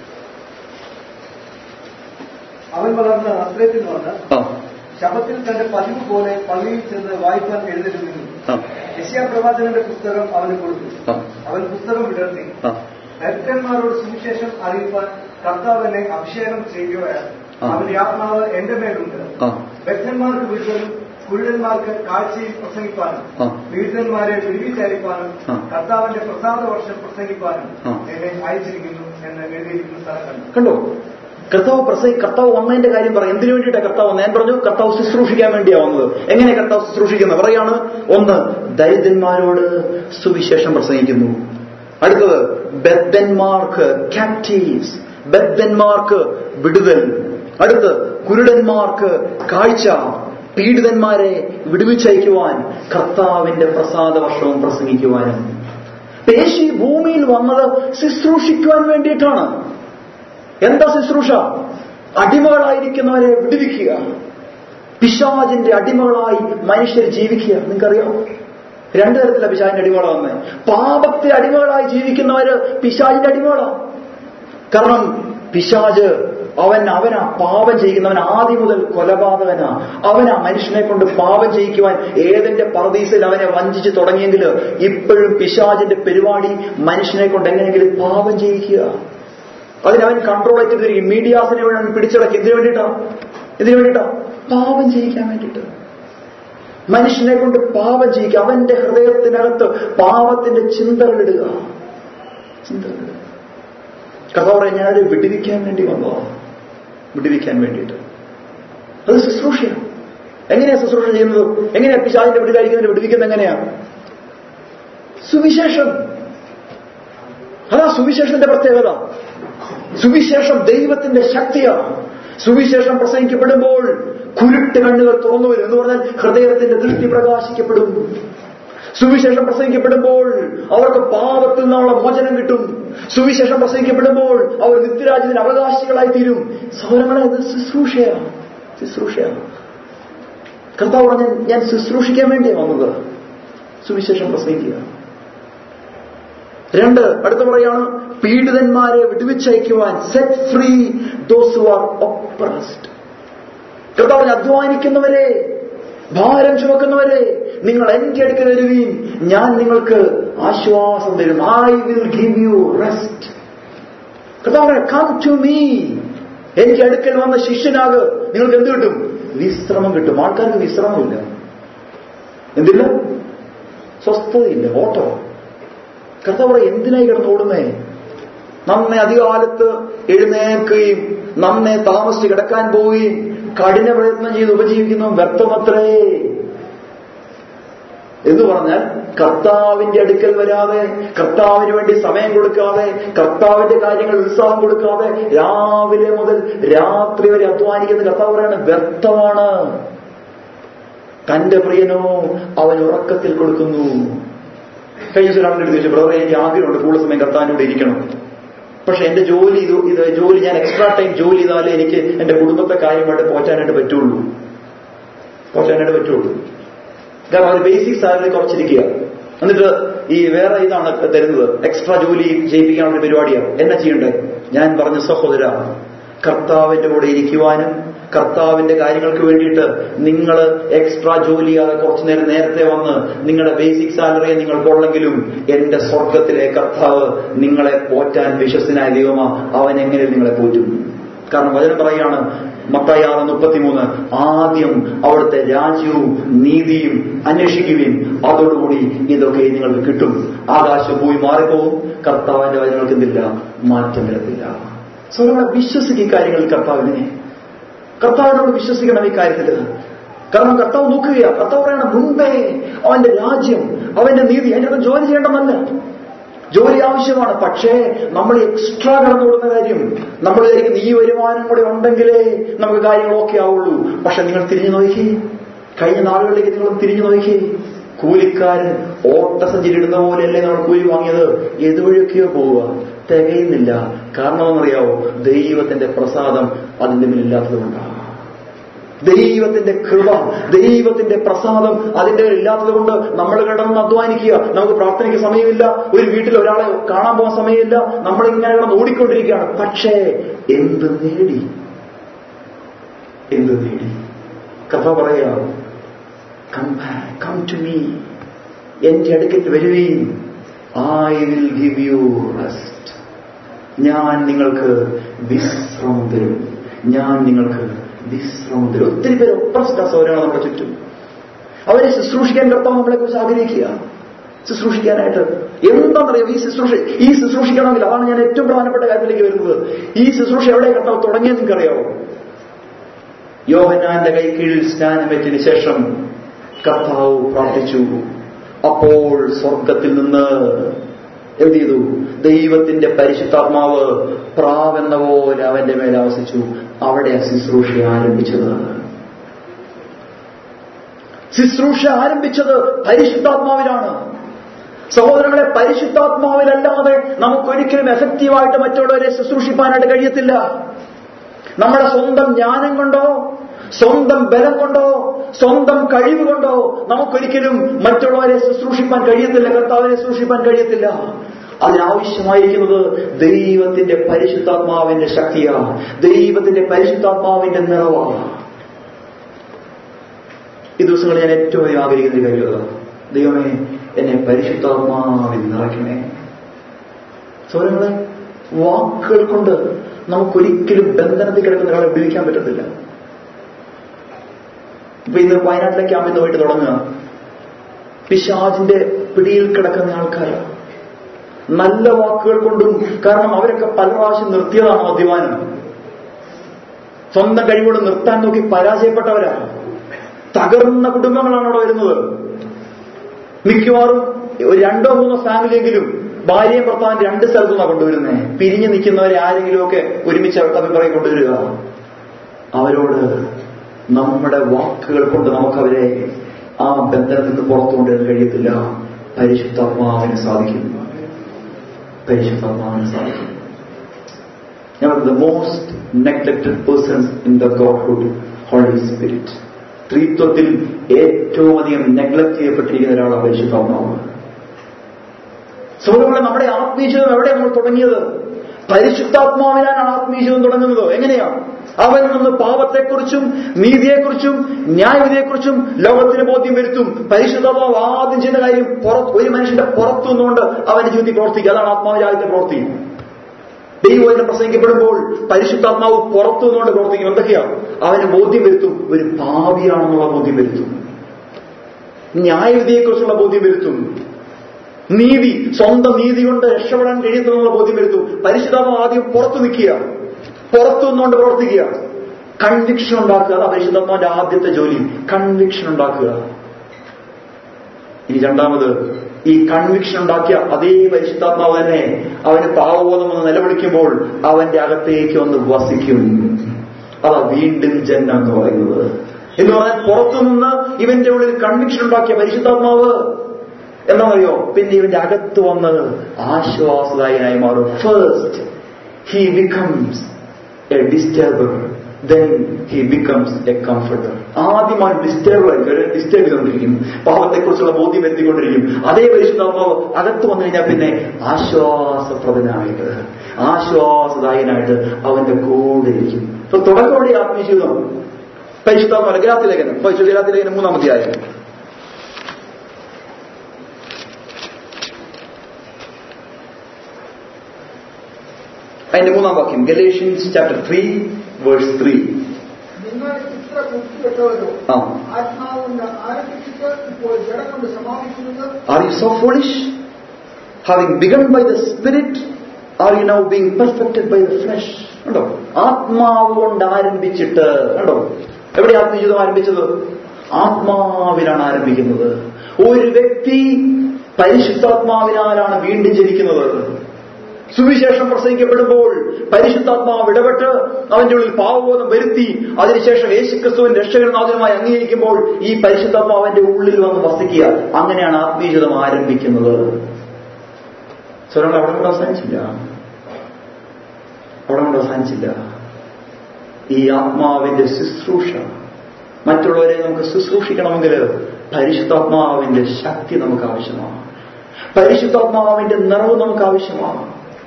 അവൻ വളർന്ന് നസ്രത്തിൽ വന്ന് ആ ശബത്തിൽ തന്റെ പതിവ് പോലെ പള്ളിയിൽ ചെന്ന് വായിപ്പാൻ എഴുന്നേറ്റ് നിന്നു ആ യശയാ പ്രവാചകന്റെ പുസ്തകം അവന് കൊടുത്തു ആ അവൻ പുസ്തകം വിടർത്തി ആ ഭക്തന്മാരോട് സുവിശേഷം അറിയിപ്പാൻ കർത്താവ് എന്നെ അഭിഷേകം ചെയ്യുകയാണ് ആ. അവന്റെ ആത്മാവ് എന്റെ മേലുണ്ട് ആ ഭക്തന്മാർക്ക് വിടുതലും കുരുടന്മാർക്ക് കാഴ്ചയിൽ പ്രസംഗിപ്പാനും ആ. വീഴ്ചന്മാരെ വിടുവിച്ചയപ്പാനും ആ. കർത്താവിന്റെ പ്രസാദ വർഷം പ്രസംഗിപ്പാനും ആ. എന്നെ അയച്ചിരിക്കുന്നു എന്ന് എഴുതിയിരിക്കുന്ന സ്ഥലം കണ്ടു കണ്ടോ കർത്താവ് പ്രസംഗി കർത്താവ് വന്നതിന്റെ കാര്യം പറയും എന്തിനു വേണ്ടിയിട്ടാണ് കർത്താവ് വന്നത് ഞാൻ പറഞ്ഞു കർത്താവ് ശുശ്രൂഷിക്കാൻ വേണ്ടിയാ വന്നത് എങ്ങനെ കർത്താവ് ശുശ്രൂഷിക്കുന്നത് പറയാണ് ഒന്ന് ദരിദ്രന്മാരോട് സുവിശേഷം പ്രസംഗിക്കുന്നു അടുത്തത് ബദ്ധന്മാർക്ക് ക്യാപ്റ്റീവ്സ് ബദ്ധന്മാർക്ക് വിടുതൽ അടുത്ത് കുരുടന്മാർക്ക് കാഴ്ച പീഡിതന്മാരെ വിടുവിച്ചയക്കുവാൻ കർത്താവിന്റെ പ്രസാദ വർഷവും പ്രസംഗിക്കുവാനും യേശു ഈ ഭൂമിയിൽ വന്നത് ശുശ്രൂഷിക്കുവാൻ വേണ്ടിയിട്ടാണ് എന്താ ശുശ്രൂഷ അടിമകളായിരിക്കുന്നവരെ വിടുവിക്കുക പിശാജിന്റെ അടിമകളായി മനുഷ്യർ ജീവിക്കുക നിങ്ങൾക്കറിയാമോ രണ്ടു തരത്തിലാണ് പിശാജിന്റെ അടിമകളാവുന്നത് പാപത്തെ അടിമകളായി ജീവിക്കുന്നവര് പിശാജിന്റെ അടിമകളാണ് കാരണം പിശാജ് അവൻ അവനാ പാപം ചെയ്യുന്നവൻ ആദ്യം മുതൽ കൊലപാതകനാ അവനാ മനുഷ്യനെ കൊണ്ട് പാപം ചെയ്യിക്കുവാൻ ഏതിന്റെ പറദീസിൽ അവനെ വഞ്ചിച്ച് തുടങ്ങിയെങ്കിൽ ഇപ്പോഴും പിശാജിന്റെ പരിപാടി മനുഷ്യനെ കൊണ്ട് എങ്ങനെയെങ്കിലും പാപം ചെയ്യിക്കുക അതിനവൻ കൺട്രോൾ ചെയ്തിരിക്കും മീഡിയാസിനെ അവൻ പിടിച്ചടക്കി എന്തിനു വേണ്ടിയിട്ടാ ഇതിനു വേണ്ടിയിട്ടാ പാപം ചെയ്യിക്കാൻ വേണ്ടിയിട്ട് മനുഷ്യനെ കൊണ്ട് പാപം ചെയ്യിക്കുക അവന്റെ ഹൃദയത്തിനകത്ത് പാപത്തിന്റെ ചിന്തകളിടുക ചിന്തകളിടുക കഥാ പറയാൻ ഞാനത് വിടുവിക്കാൻ വേണ്ടി വന്നതാ വിടുവിക്കാൻ വേണ്ടിയിട്ട് അത് ശുശ്രൂഷയാണ് എങ്ങനെയാ ശുശ്രൂഷ ചെയ്യുന്നത് എങ്ങനെയാ പിശാചിന്റെ വിടുകാരിക്കുന്നതിന് വിടുവിക്കുന്നത് എങ്ങനെയാ സുവിശേഷം അതാ സുവിശേഷത്തിന്റെ പ്രത്യേകത സുവിശേഷം ദൈവത്തിന്റെ ശക്തിയാണ് സുവിശേഷം പ്രസംഗിക്കപ്പെടുമ്പോൾ കുരുട്ട് കണ്ണുകൾ തുറന്നു വരും എന്ന് പറഞ്ഞാൽ ഹൃദയത്തിന്റെ ദൃഷ്ടി പ്രകാശിക്കപ്പെടും സുവിശേഷം പ്രസംഗിക്കപ്പെടുമ്പോൾ അവർക്ക് പാപത്തിൽ നിന്നുള്ള മോചനം കിട്ടും സുവിശേഷം പ്രസംഗിക്കപ്പെടുമ്പോൾ അവർ നിത്യരാജ്യത്തിന് അവകാശികളായി തീരും സൗരങ്ങളെ ഇത് ശുശ്രൂഷയാണ് ശുശ്രൂഷയാണ് കർത്താവ് പറഞ്ഞ ഞാൻ ശുശ്രൂഷിക്കാൻ വേണ്ടിയാണ് വന്നത് സുവിശേഷം പ്രസംഗിക്കുക രണ്ട് അടുത്ത പറയാണ് പീഡിതന്മാരെ വിടുവിച്ചയക്കുവാൻ set free those who are oppressed കർത്താവ് പറഞ്ഞ അധ്വാനിക്കുന്നവരെ ഭാരം ചുമക്കുന്നവരെ നിങ്ങൾ എന്റെ അടുക്കൽ വരുവീൻ ഞാൻ നിങ്ങൾക്ക് ആശ്വാസം തരും I will give you rest കർത്താവ് കം ടു മീ എനിക്ക് അടുക്കൽ വന്ന ശിഷ്യനാക് നിങ്ങൾക്ക് എന്ത് കിട്ടും വിശ്രമം കിട്ടും ആൾക്കാർക്ക് വിശ്രമമില്ല എന്തില്ല സ്വസ്ഥതയില്ല ഓട്ടോ കർത്താവ് പറയും എന്തിനായി കിടന്ന് ഓടുന്നേ നമ്മെ അധികാലത്ത് എഴുന്നേൽക്കുകയും നമ്മെ താമസിച്ച് കിടക്കാൻ പോവുകയും കഠിന പ്രയത്നം ചെയ്ത് ഉപജീവിക്കുന്നു വ്യക്തമത്രേ എന്ന് പറഞ്ഞാൽ കർത്താവിന്റെ അടുക്കൽ വരാതെ കർത്താവിന് വേണ്ടി സമയം കൊടുക്കാതെ കർത്താവിന്റെ കാര്യങ്ങൾ ഉത്സാഹം കൊടുക്കാതെ രാവിലെ മുതൽ രാത്രി വരെ അധ്വാനിക്കുന്ന കർത്താവ് പറയാണ് വ്യക്തമാണ് തന്റെ പ്രിയനോ അവൻ ഉറക്കത്തിൽ കൊടുക്കുന്നു കഴിഞ്ഞ ദിവസം ഒരാളുടെ അടുത്ത് ചോദിച്ചു ബ്രദറെ എനിക്ക് ആഗ്രഹമുണ്ട് കൂടുതൽ സമയം കർത്താവിന്റെ കൂടെ ഇരിക്കണം പക്ഷെ എന്റെ ജോലി ഇത് ഇത് ജോലി ഞാൻ എക്സ്ട്രാ ടൈം ജോലി ചെയ്താലേ എനിക്ക് എന്റെ കുടുംബത്തെ കാര്യമായിട്ട് പോറ്റാനായിട്ട് പറ്റുള്ളൂ പോറ്റാനായിട്ട് പറ്റുള്ളൂ കാരണം അവർ ബേസിക് സാലറി കുറച്ചിരിക്കുക എന്നിട്ട് ഈ വേറെ ഇതാണ് തരുന്നത് എക്സ്ട്രാ ജോലി ചെയ്യിപ്പിക്കാനുള്ള ഒരു പരിപാടിയാണ് എന്നാ ചെയ്യണ്ടേ ഞാൻ പറഞ്ഞ സഹോദര കർത്താവിന്റെ കൂടെ ഇരിക്കുവാനും കർത്താവിന്റെ കാര്യങ്ങൾക്ക് വേണ്ടിയിട്ട് നിങ്ങൾ എക്സ്ട്രാ ജോലി ചെയ്യാതെ കുറച്ചു നേരം നേരത്തെ വന്ന് നിങ്ങളുടെ ബേസിക് സാലറിയെ നിങ്ങൾക്കുള്ളെങ്കിലും എന്റെ സ്വർഗത്തിലെ കർത്താവ് നിങ്ങളെ പോറ്റാൻ വിശ്വസനായ ദൈവമാ അവൻ എങ്ങനെ നിങ്ങളെ പോറ്റും കാരണം വചനം പറയാണ് മത്തായി ആറ് മുപ്പത്തിമൂന്ന് ആദ്യം അവിടുത്തെ രാജ്യവും നീതിയും അന്വേഷിക്കുകയും അതോടുകൂടി ഇതൊക്കെ നിങ്ങൾക്ക് കിട്ടും ആകാശം പോയി മാറിപ്പോവും കർത്താവിന്റെ വചനങ്ങൾക്ക് എന്തില്ല മാറ്റം വരത്തില്ല സോ നമ്മളെ വിശ്വസിക്കുക ഈ കാര്യങ്ങളിൽ കർത്താവിനെ കർത്താവിനോട് വിശ്വസിക്കണം ഈ കാര്യത്തിൽ കാരണം കർത്താവ് നോക്കുക കർത്താവ് പറയണം മുൻപേ അവന്റെ രാജ്യം അവന്റെ നീതി അതിനൊക്കെ ജോലി ചെയ്യേണ്ടതല്ല ജോലി ആവശ്യമാണ് പക്ഷേ നമ്മൾ എക്സ്ട്രാ കടന്നുകൊടുക്കുന്ന കാര്യം നമ്മൾ വിചാരിക്കുന്ന ഈ വരുമാനം കൂടെ ഉണ്ടെങ്കിലേ നമുക്ക് കാര്യങ്ങൾ ഓക്കെ ആവുള്ളൂ പക്ഷെ നിങ്ങൾ തിരിഞ്ഞു നോക്കി കഴിഞ്ഞ നാളുകളിലേക്ക് നിങ്ങൾ തിരിഞ്ഞു നോക്കി കൂലിക്കാരൻ ഓട്ടസഞ്ചരി ഇടുന്ന പോലെയല്ലേ നമ്മൾ കൂലി വാങ്ങിയത് ഏതുവഴിയൊക്കെയോ പോവുക തികയുന്നില്ല കാരണമെന്നറിയാവോ ദൈവത്തിന്റെ പ്രസാദം അതിന്റെ മേലില്ലാത്തത് കൊണ്ടാണ് ദൈവത്തിന്റെ കൃപ ദൈവത്തിന്റെ പ്രസാദം അതിന്റെ ഇല്ലാത്തത് കൊണ്ട് നമ്മൾ കിടന്ന് അധ്വാനിക്കുക നമുക്ക് പ്രാർത്ഥനയ്ക്ക് സമയമില്ല ഒരു വീട്ടിൽ ഒരാളെ കാണാൻ പോകാൻ സമയമില്ല നമ്മൾ ഇങ്ങനെ കിടന്ന് ഓടിക്കൊണ്ടിരിക്കുകയാണ് പക്ഷേ എന്ത് നേടി എന്ത് നേടി കഥ പറയാ കം ടു മീ എന്റെ അടുക്കൽ വരുവീൻ I will give you rest ഞാൻ നിങ്ങൾക്ക് വിശ്രമം തരും ഞാൻ നിങ്ങൾക്ക് വിശ്രമം തരും ഒത്തിരി പേര് ഒപ്രസ്ഡ് സൗരാണ് നമ്മുടെ ചുറ്റും അവരെ ശുശ്രൂഷിക്കാൻ കർത്താവ് നമ്മളെ കുറിച്ച് ആഗ്രഹിക്കുക ശുശ്രൂഷിക്കാനായിട്ട് എന്താണെന്നറിയാം ഈ ശുശ്രൂഷ ഈ ശുശ്രൂഷിക്കണമെങ്കിൽ അതാണ് ഞാൻ ഏറ്റവും പ്രധാനപ്പെട്ട കാര്യത്തിലേക്ക് വരുന്നത് ഈ ശുശ്രൂഷ എവിടെ കർത്താവ് തുടങ്ങിയത് നിങ്ങൾക്കറിയാവോ യോഹനാന്റെ കൈ കീഴിൽ സ്നാനമേറ്റതിന് ശേഷം കർത്താവ് പ്രാർത്ഥിച്ചു അപ്പോൾ സ്വർഗത്തിൽ നിന്ന് എന്ത് ചെയ്തു ദൈവത്തിന്റെ പരിശുദ്ധാത്മാവ് പ്രാവെന്ന പോലെ അവന്റെ മേൽ ആവസിച്ചു അവിടെ ശുശ്രൂഷ ആരംഭിച്ചത് ശുശ്രൂഷ ആരംഭിച്ചത് പരിശുദ്ധാത്മാവിലാണ് സഹോദരങ്ങളെ പരിശുദ്ധാത്മാവിലല്ലാതെ നമുക്കൊരിക്കലും എഫക്റ്റീവായിട്ട് മറ്റുള്ളവരെ ശുശ്രൂഷിപ്പാനായിട്ട് കഴിയത്തില്ല നമ്മുടെ സ്വന്തം ജ്ഞാനം കൊണ്ടോ സ്വന്തം ബലം കൊണ്ടോ സ്വന്തം കഴിവ് കൊണ്ടോ നമുക്കൊരിക്കലും മറ്റുള്ളവരെ ശുശ്രൂഷിപ്പാൻ കഴിയത്തില്ല കർത്താവിനെ ശുശ്രൂഷിപ്പാൻ കഴിയത്തില്ല അതിനാവശ്യമായിരിക്കുന്നത് ദൈവത്തിന്റെ പരിശുദ്ധാത്മാവിന്റെ ശക്തിയാണ് ദൈവത്തിന്റെ പരിശുദ്ധാത്മാവിന്റെ നിറവാണ് ഈ ദിവസങ്ങളിൽ ഞാൻ ഏറ്റവും അധികം ആഗ്രഹിക്കുന്ന ഒരു കാര്യം അതാണ്. ദൈവമേ എന്നെ പരിശുദ്ധാത്മാവിൽ നിറയ്ക്കണേ സൗരങ്ങളെ വാക്കുകൾ കൊണ്ട് നമുക്കൊരിക്കലും ബന്ധനത്തിൽ കിടക്കുന്ന ഒരാളെ വിടുവിക്കാൻ പറ്റത്തില്ല ഇപ്പൊ ഇന്ന് വയനാട്ടിലെ ക്യാമ്പിൽ പോയിട്ട് തുടങ്ങുക പിശാജിന്റെ പിടിയിൽ കിടക്കുന്ന ആൾക്കാരാണ് നല്ല വാക്കുകൾ കൊണ്ടും കാരണം അവരൊക്കെ പല പ്രാവശ്യം നിർത്തിയതാണ് മദ്യപാനം സ്വന്തം കഴിവുകൊണ്ട് നിർത്താൻ നോക്കി പരാജയപ്പെട്ടവരാണ് തകർന്ന കുടുംബങ്ങളാണ് അവിടെ വരുന്നത് മിക്കവാറും ഒരു രണ്ടോ മൂന്നോ ഫാമിലിയെങ്കിലും ഭാര്യയും ഭർത്താവും രണ്ട് സ്ഥലത്തു നിന്നാണ് കൊണ്ടുവരുന്നത് പിരിഞ്ഞു നിൽക്കുന്നവരെ ആരെങ്കിലുമൊക്കെ ഒരുമിച്ച് തമ്മിപ്പറയി കൊണ്ടുവരിക അവരോട് നമ്മുടെ വാക്കുകൾ കൊണ്ട് നമുക്കവരെ ആ ബന്ധനത്തിൽ നിന്ന് പുറത്തു കൊണ്ടുവരാൻ കഴിയത്തില്ല പരിശുദ്ധാത്മാവിന് സാധിക്കും പരിശുദ്ധാത്മാവിന് സാധിക്കും ഞങ്ങൾ the most neglected persons in the Godhood Holy Spirit സ്ത്രീത്വത്തിൽ ഏറ്റവും അധികം നെഗ്ലക്ട് ചെയ്യപ്പെട്ടിരിക്കുന്ന ഒരാളാണ് പരിശുദ്ധാത്മാവ് സൗരങ്ങളെ നമ്മുടെ ആത്മീയജീവിതം എവിടെ നമ്മൾ തുടങ്ങിയത് പരിശുദ്ധാത്മാവിനാണ് ആത്മീയജീവിതം തുടങ്ങുന്നത് എങ്ങനെയാണ് അവൻ നിന്ന് പാപത്തെക്കുറിച്ചും നീതിയെക്കുറിച്ചും ന്യായവിധിയെക്കുറിച്ചും ലോകത്തിന് ബോധ്യം വരുത്തും പരിശുദ്ധാത്മാവ് ആദ്യം ചെയ്യുന്ന കാര്യം പുറത്ത് ഒരു മനുഷ്യന്റെ പുറത്തു നിന്നുകൊണ്ട് അവന്റെ ജീവിതത്തിൽ പ്രവർത്തിക്കുക അതാണ് ആത്മാവിന്റെ ആദ്യത്തെ പ്രവൃത്തി ദൈവവചനം പ്രസംഗിക്കപ്പെടുമ്പോൾ പരിശുദ്ധാത്മാവ് പുറത്തു നിന്നുകൊണ്ട് പ്രവർത്തിക്കും എന്തൊക്കെയാണ് അവന് ബോധ്യം വരുത്തും ഒരു പാവിയാണെന്നുള്ള ബോധ്യം വരുത്തും ന്യായവിധിയെക്കുറിച്ചുള്ള ബോധ്യം വരുത്തും നീതി സ്വന്തം നീതി കൊണ്ട് രക്ഷപ്പെടാൻ കഴിയുന്നുള്ള ബോധ്യം വരുത്തും പരിശുദ്ധാത്മാവ് ആദ്യം പുറത്തു നിൽക്കുക പുറത്തു നിന്നുകൊണ്ട് പ്രവർത്തിക്കുക കൺവിക്ഷൻ ഉണ്ടാക്കുക അതാ പരിശുദ്ധാത്മാവിന്റെ ആദ്യത്തെ ജോലി കൺവിക്ഷൻ ഉണ്ടാക്കുക ഇനി രണ്ടാമത് ഈ കൺവിക്ഷൻ ഉണ്ടാക്കിയ അതേ പരിശുദ്ധാത്മാവ് തന്നെ അവന് പാവബോധം എന്ന് നിലവിളിക്കുമ്പോൾ അവന്റെ അകത്തേക്ക് ഒന്ന് വസിക്കും അതാ വീണ്ടും ജന്മം എന്ന് പറയുന്നത് എന്ന് പറഞ്ഞാൽ പുറത്തുനിന്ന് ഇവന്റെ ഉള്ളിൽ കൺവിക്ഷൻ ഉണ്ടാക്കിയ പരിശുദ്ധാത്മാവ് എന്താണെന്നറിയോ പിന്നെ ഇവന്റെ അകത്ത് വന്ന് ആശ്വാസദായനായി മാറും first he becomes a disturber then he becomes a comforter ആദ്യം ആ ഡിസ്റ്റർബ് ആയിരിക്കും ഒരു ഡിസ്റ്റർബ് ചെയ്തുകൊണ്ടിരിക്കും പാപത്തെക്കുറിച്ചുള്ള ബോധ്യം എത്തിക്കൊണ്ടിരിക്കും അതേ പരിശുദ്ധാത്മാവ് അകത്ത് വന്നു കഴിഞ്ഞാൽ പിന്നെ ആശ്വാസപ്രദനായിട്ട് ആശ്വാസദായനായിട്ട് അവന്റെ കൂടെ ഇരിക്കും ഇപ്പൊ തുടക്കമുള്ള ആത്മീയജീവിതം പരിശുദ്ധാത്മാവ് ഗലാത്തിലേഖനം ഗലാത്തിലേഖനം മൂന്നാമത്തെ ആയത് അതിന്റെ മൂന്നാം വാക്യം Galatians chapter three verse three നിങ്ങൾ ഇത്ര ബുദ്ധിപ്പെട്ടവരോ ആ ആത്മാവ് കൊണ്ട് ആരംഭിച്ചിട്ട് ഇപ്പോൾ ജഡം കൊണ്ട് സമാപിക്കുന്നത് Are you so foolish? Having begun by the Spirit, are you now being perfected by the flesh? കണ്ടോ ആത്മാവ് കൊണ്ട് ആരംഭിച്ചിട്ട് കണ്ടോ എവിടെ ആത്മജീവിതം ആരംഭിച്ചത് ആത്മാവിലാണ് ആരംഭിക്കുന്നത് ഒരു വ്യക്തി പരിശുദ്ധാത്മാവിനാലാണ് വീണ്ടും ജനിക്കുന്നത് സുവിശേഷം പ്രസംഗിക്കപ്പെടുമ്പോൾ പരിശുദ്ധാത്മാവ് ഇടപെട്ട് അവന്റെ ഉള്ളിൽ പാവബോധം വരുത്തി അതിനുശേഷം യേശുക്രിസ്തുവിൻ രക്ഷകനാഥനുമായി അംഗീകരിക്കുമ്പോൾ ഈ പരിശുദ്ധാത്മാവിന്റെ ഉള്ളിൽ വന്ന് വസിക്കുക അങ്ങനെയാണ് ആത്മീയജീവിതം ആരംഭിക്കുന്നത് സ്വരങ്ങൾ അവിടെ കൊണ്ട് അവസാനിച്ചില്ല അവിടെ കൊണ്ട് അവസാനിച്ചില്ല ഈ ആത്മാവിന്റെ ശുശ്രൂഷ മറ്റുള്ളവരെ നമുക്ക് ശുശ്രൂഷിക്കണമെങ്കിൽ പരിശുദ്ധാത്മാവിന്റെ ശക്തി നമുക്ക് ആവശ്യമാണ് പരിശുദ്ധാത്മാവിന്റെ നിറവ് നമുക്ക് ആവശ്യമാണ്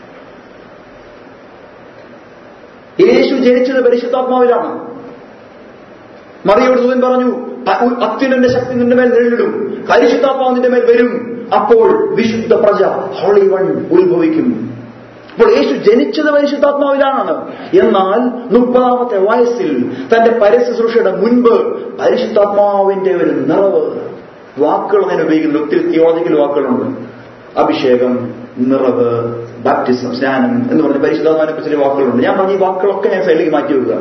യേശു ജനിച്ചത് പരിശുദ്ധാത്മാവിലാണ് മറിയോട് ദൂതൻ പറഞ്ഞു "അ- അത്യുന്നന്റെ ശക്തി നിന്റെ മേൽ നേരിടും പരിശുദ്ധാത്മാവ് നിന്റെ മേൽ വരും അപ്പോൾ വിശുദ്ധ പ്രജ ഹോളി വൺ ഉത്ഭവിക്കും അപ്പോൾ യേശു ജനിച്ചത് പരിശുദ്ധാത്മാവിലാണ് എന്നാൽ മുപ്പതാമത്തെ വയസ്സിൽ തന്റെ പരശുശ്രൂഷയുടെ മുൻപ് പരിശുദ്ധാത്മാവിന്റെ ഒരു നിറവ് വാക്കുകൾ ഞാൻ ഉപയോഗിക്കുന്നു ഒത്തിരി തിയോളജിക്കൽ വാക്കുകളുണ്ട് അഭിഷേകം നിറവ് ബാപ്റ്റിസം സ്നാനം എന്ന് പറഞ്ഞ പരിശുദ്ധാത്മാവിനെ കുറിച്ച് വാക്കുകളുണ്ട് ഞാൻ പറഞ്ഞ ഈ വാക്കുകളൊക്കെ ഞാൻ സൈഡിലേക്ക് മാറ്റി വെക്കുക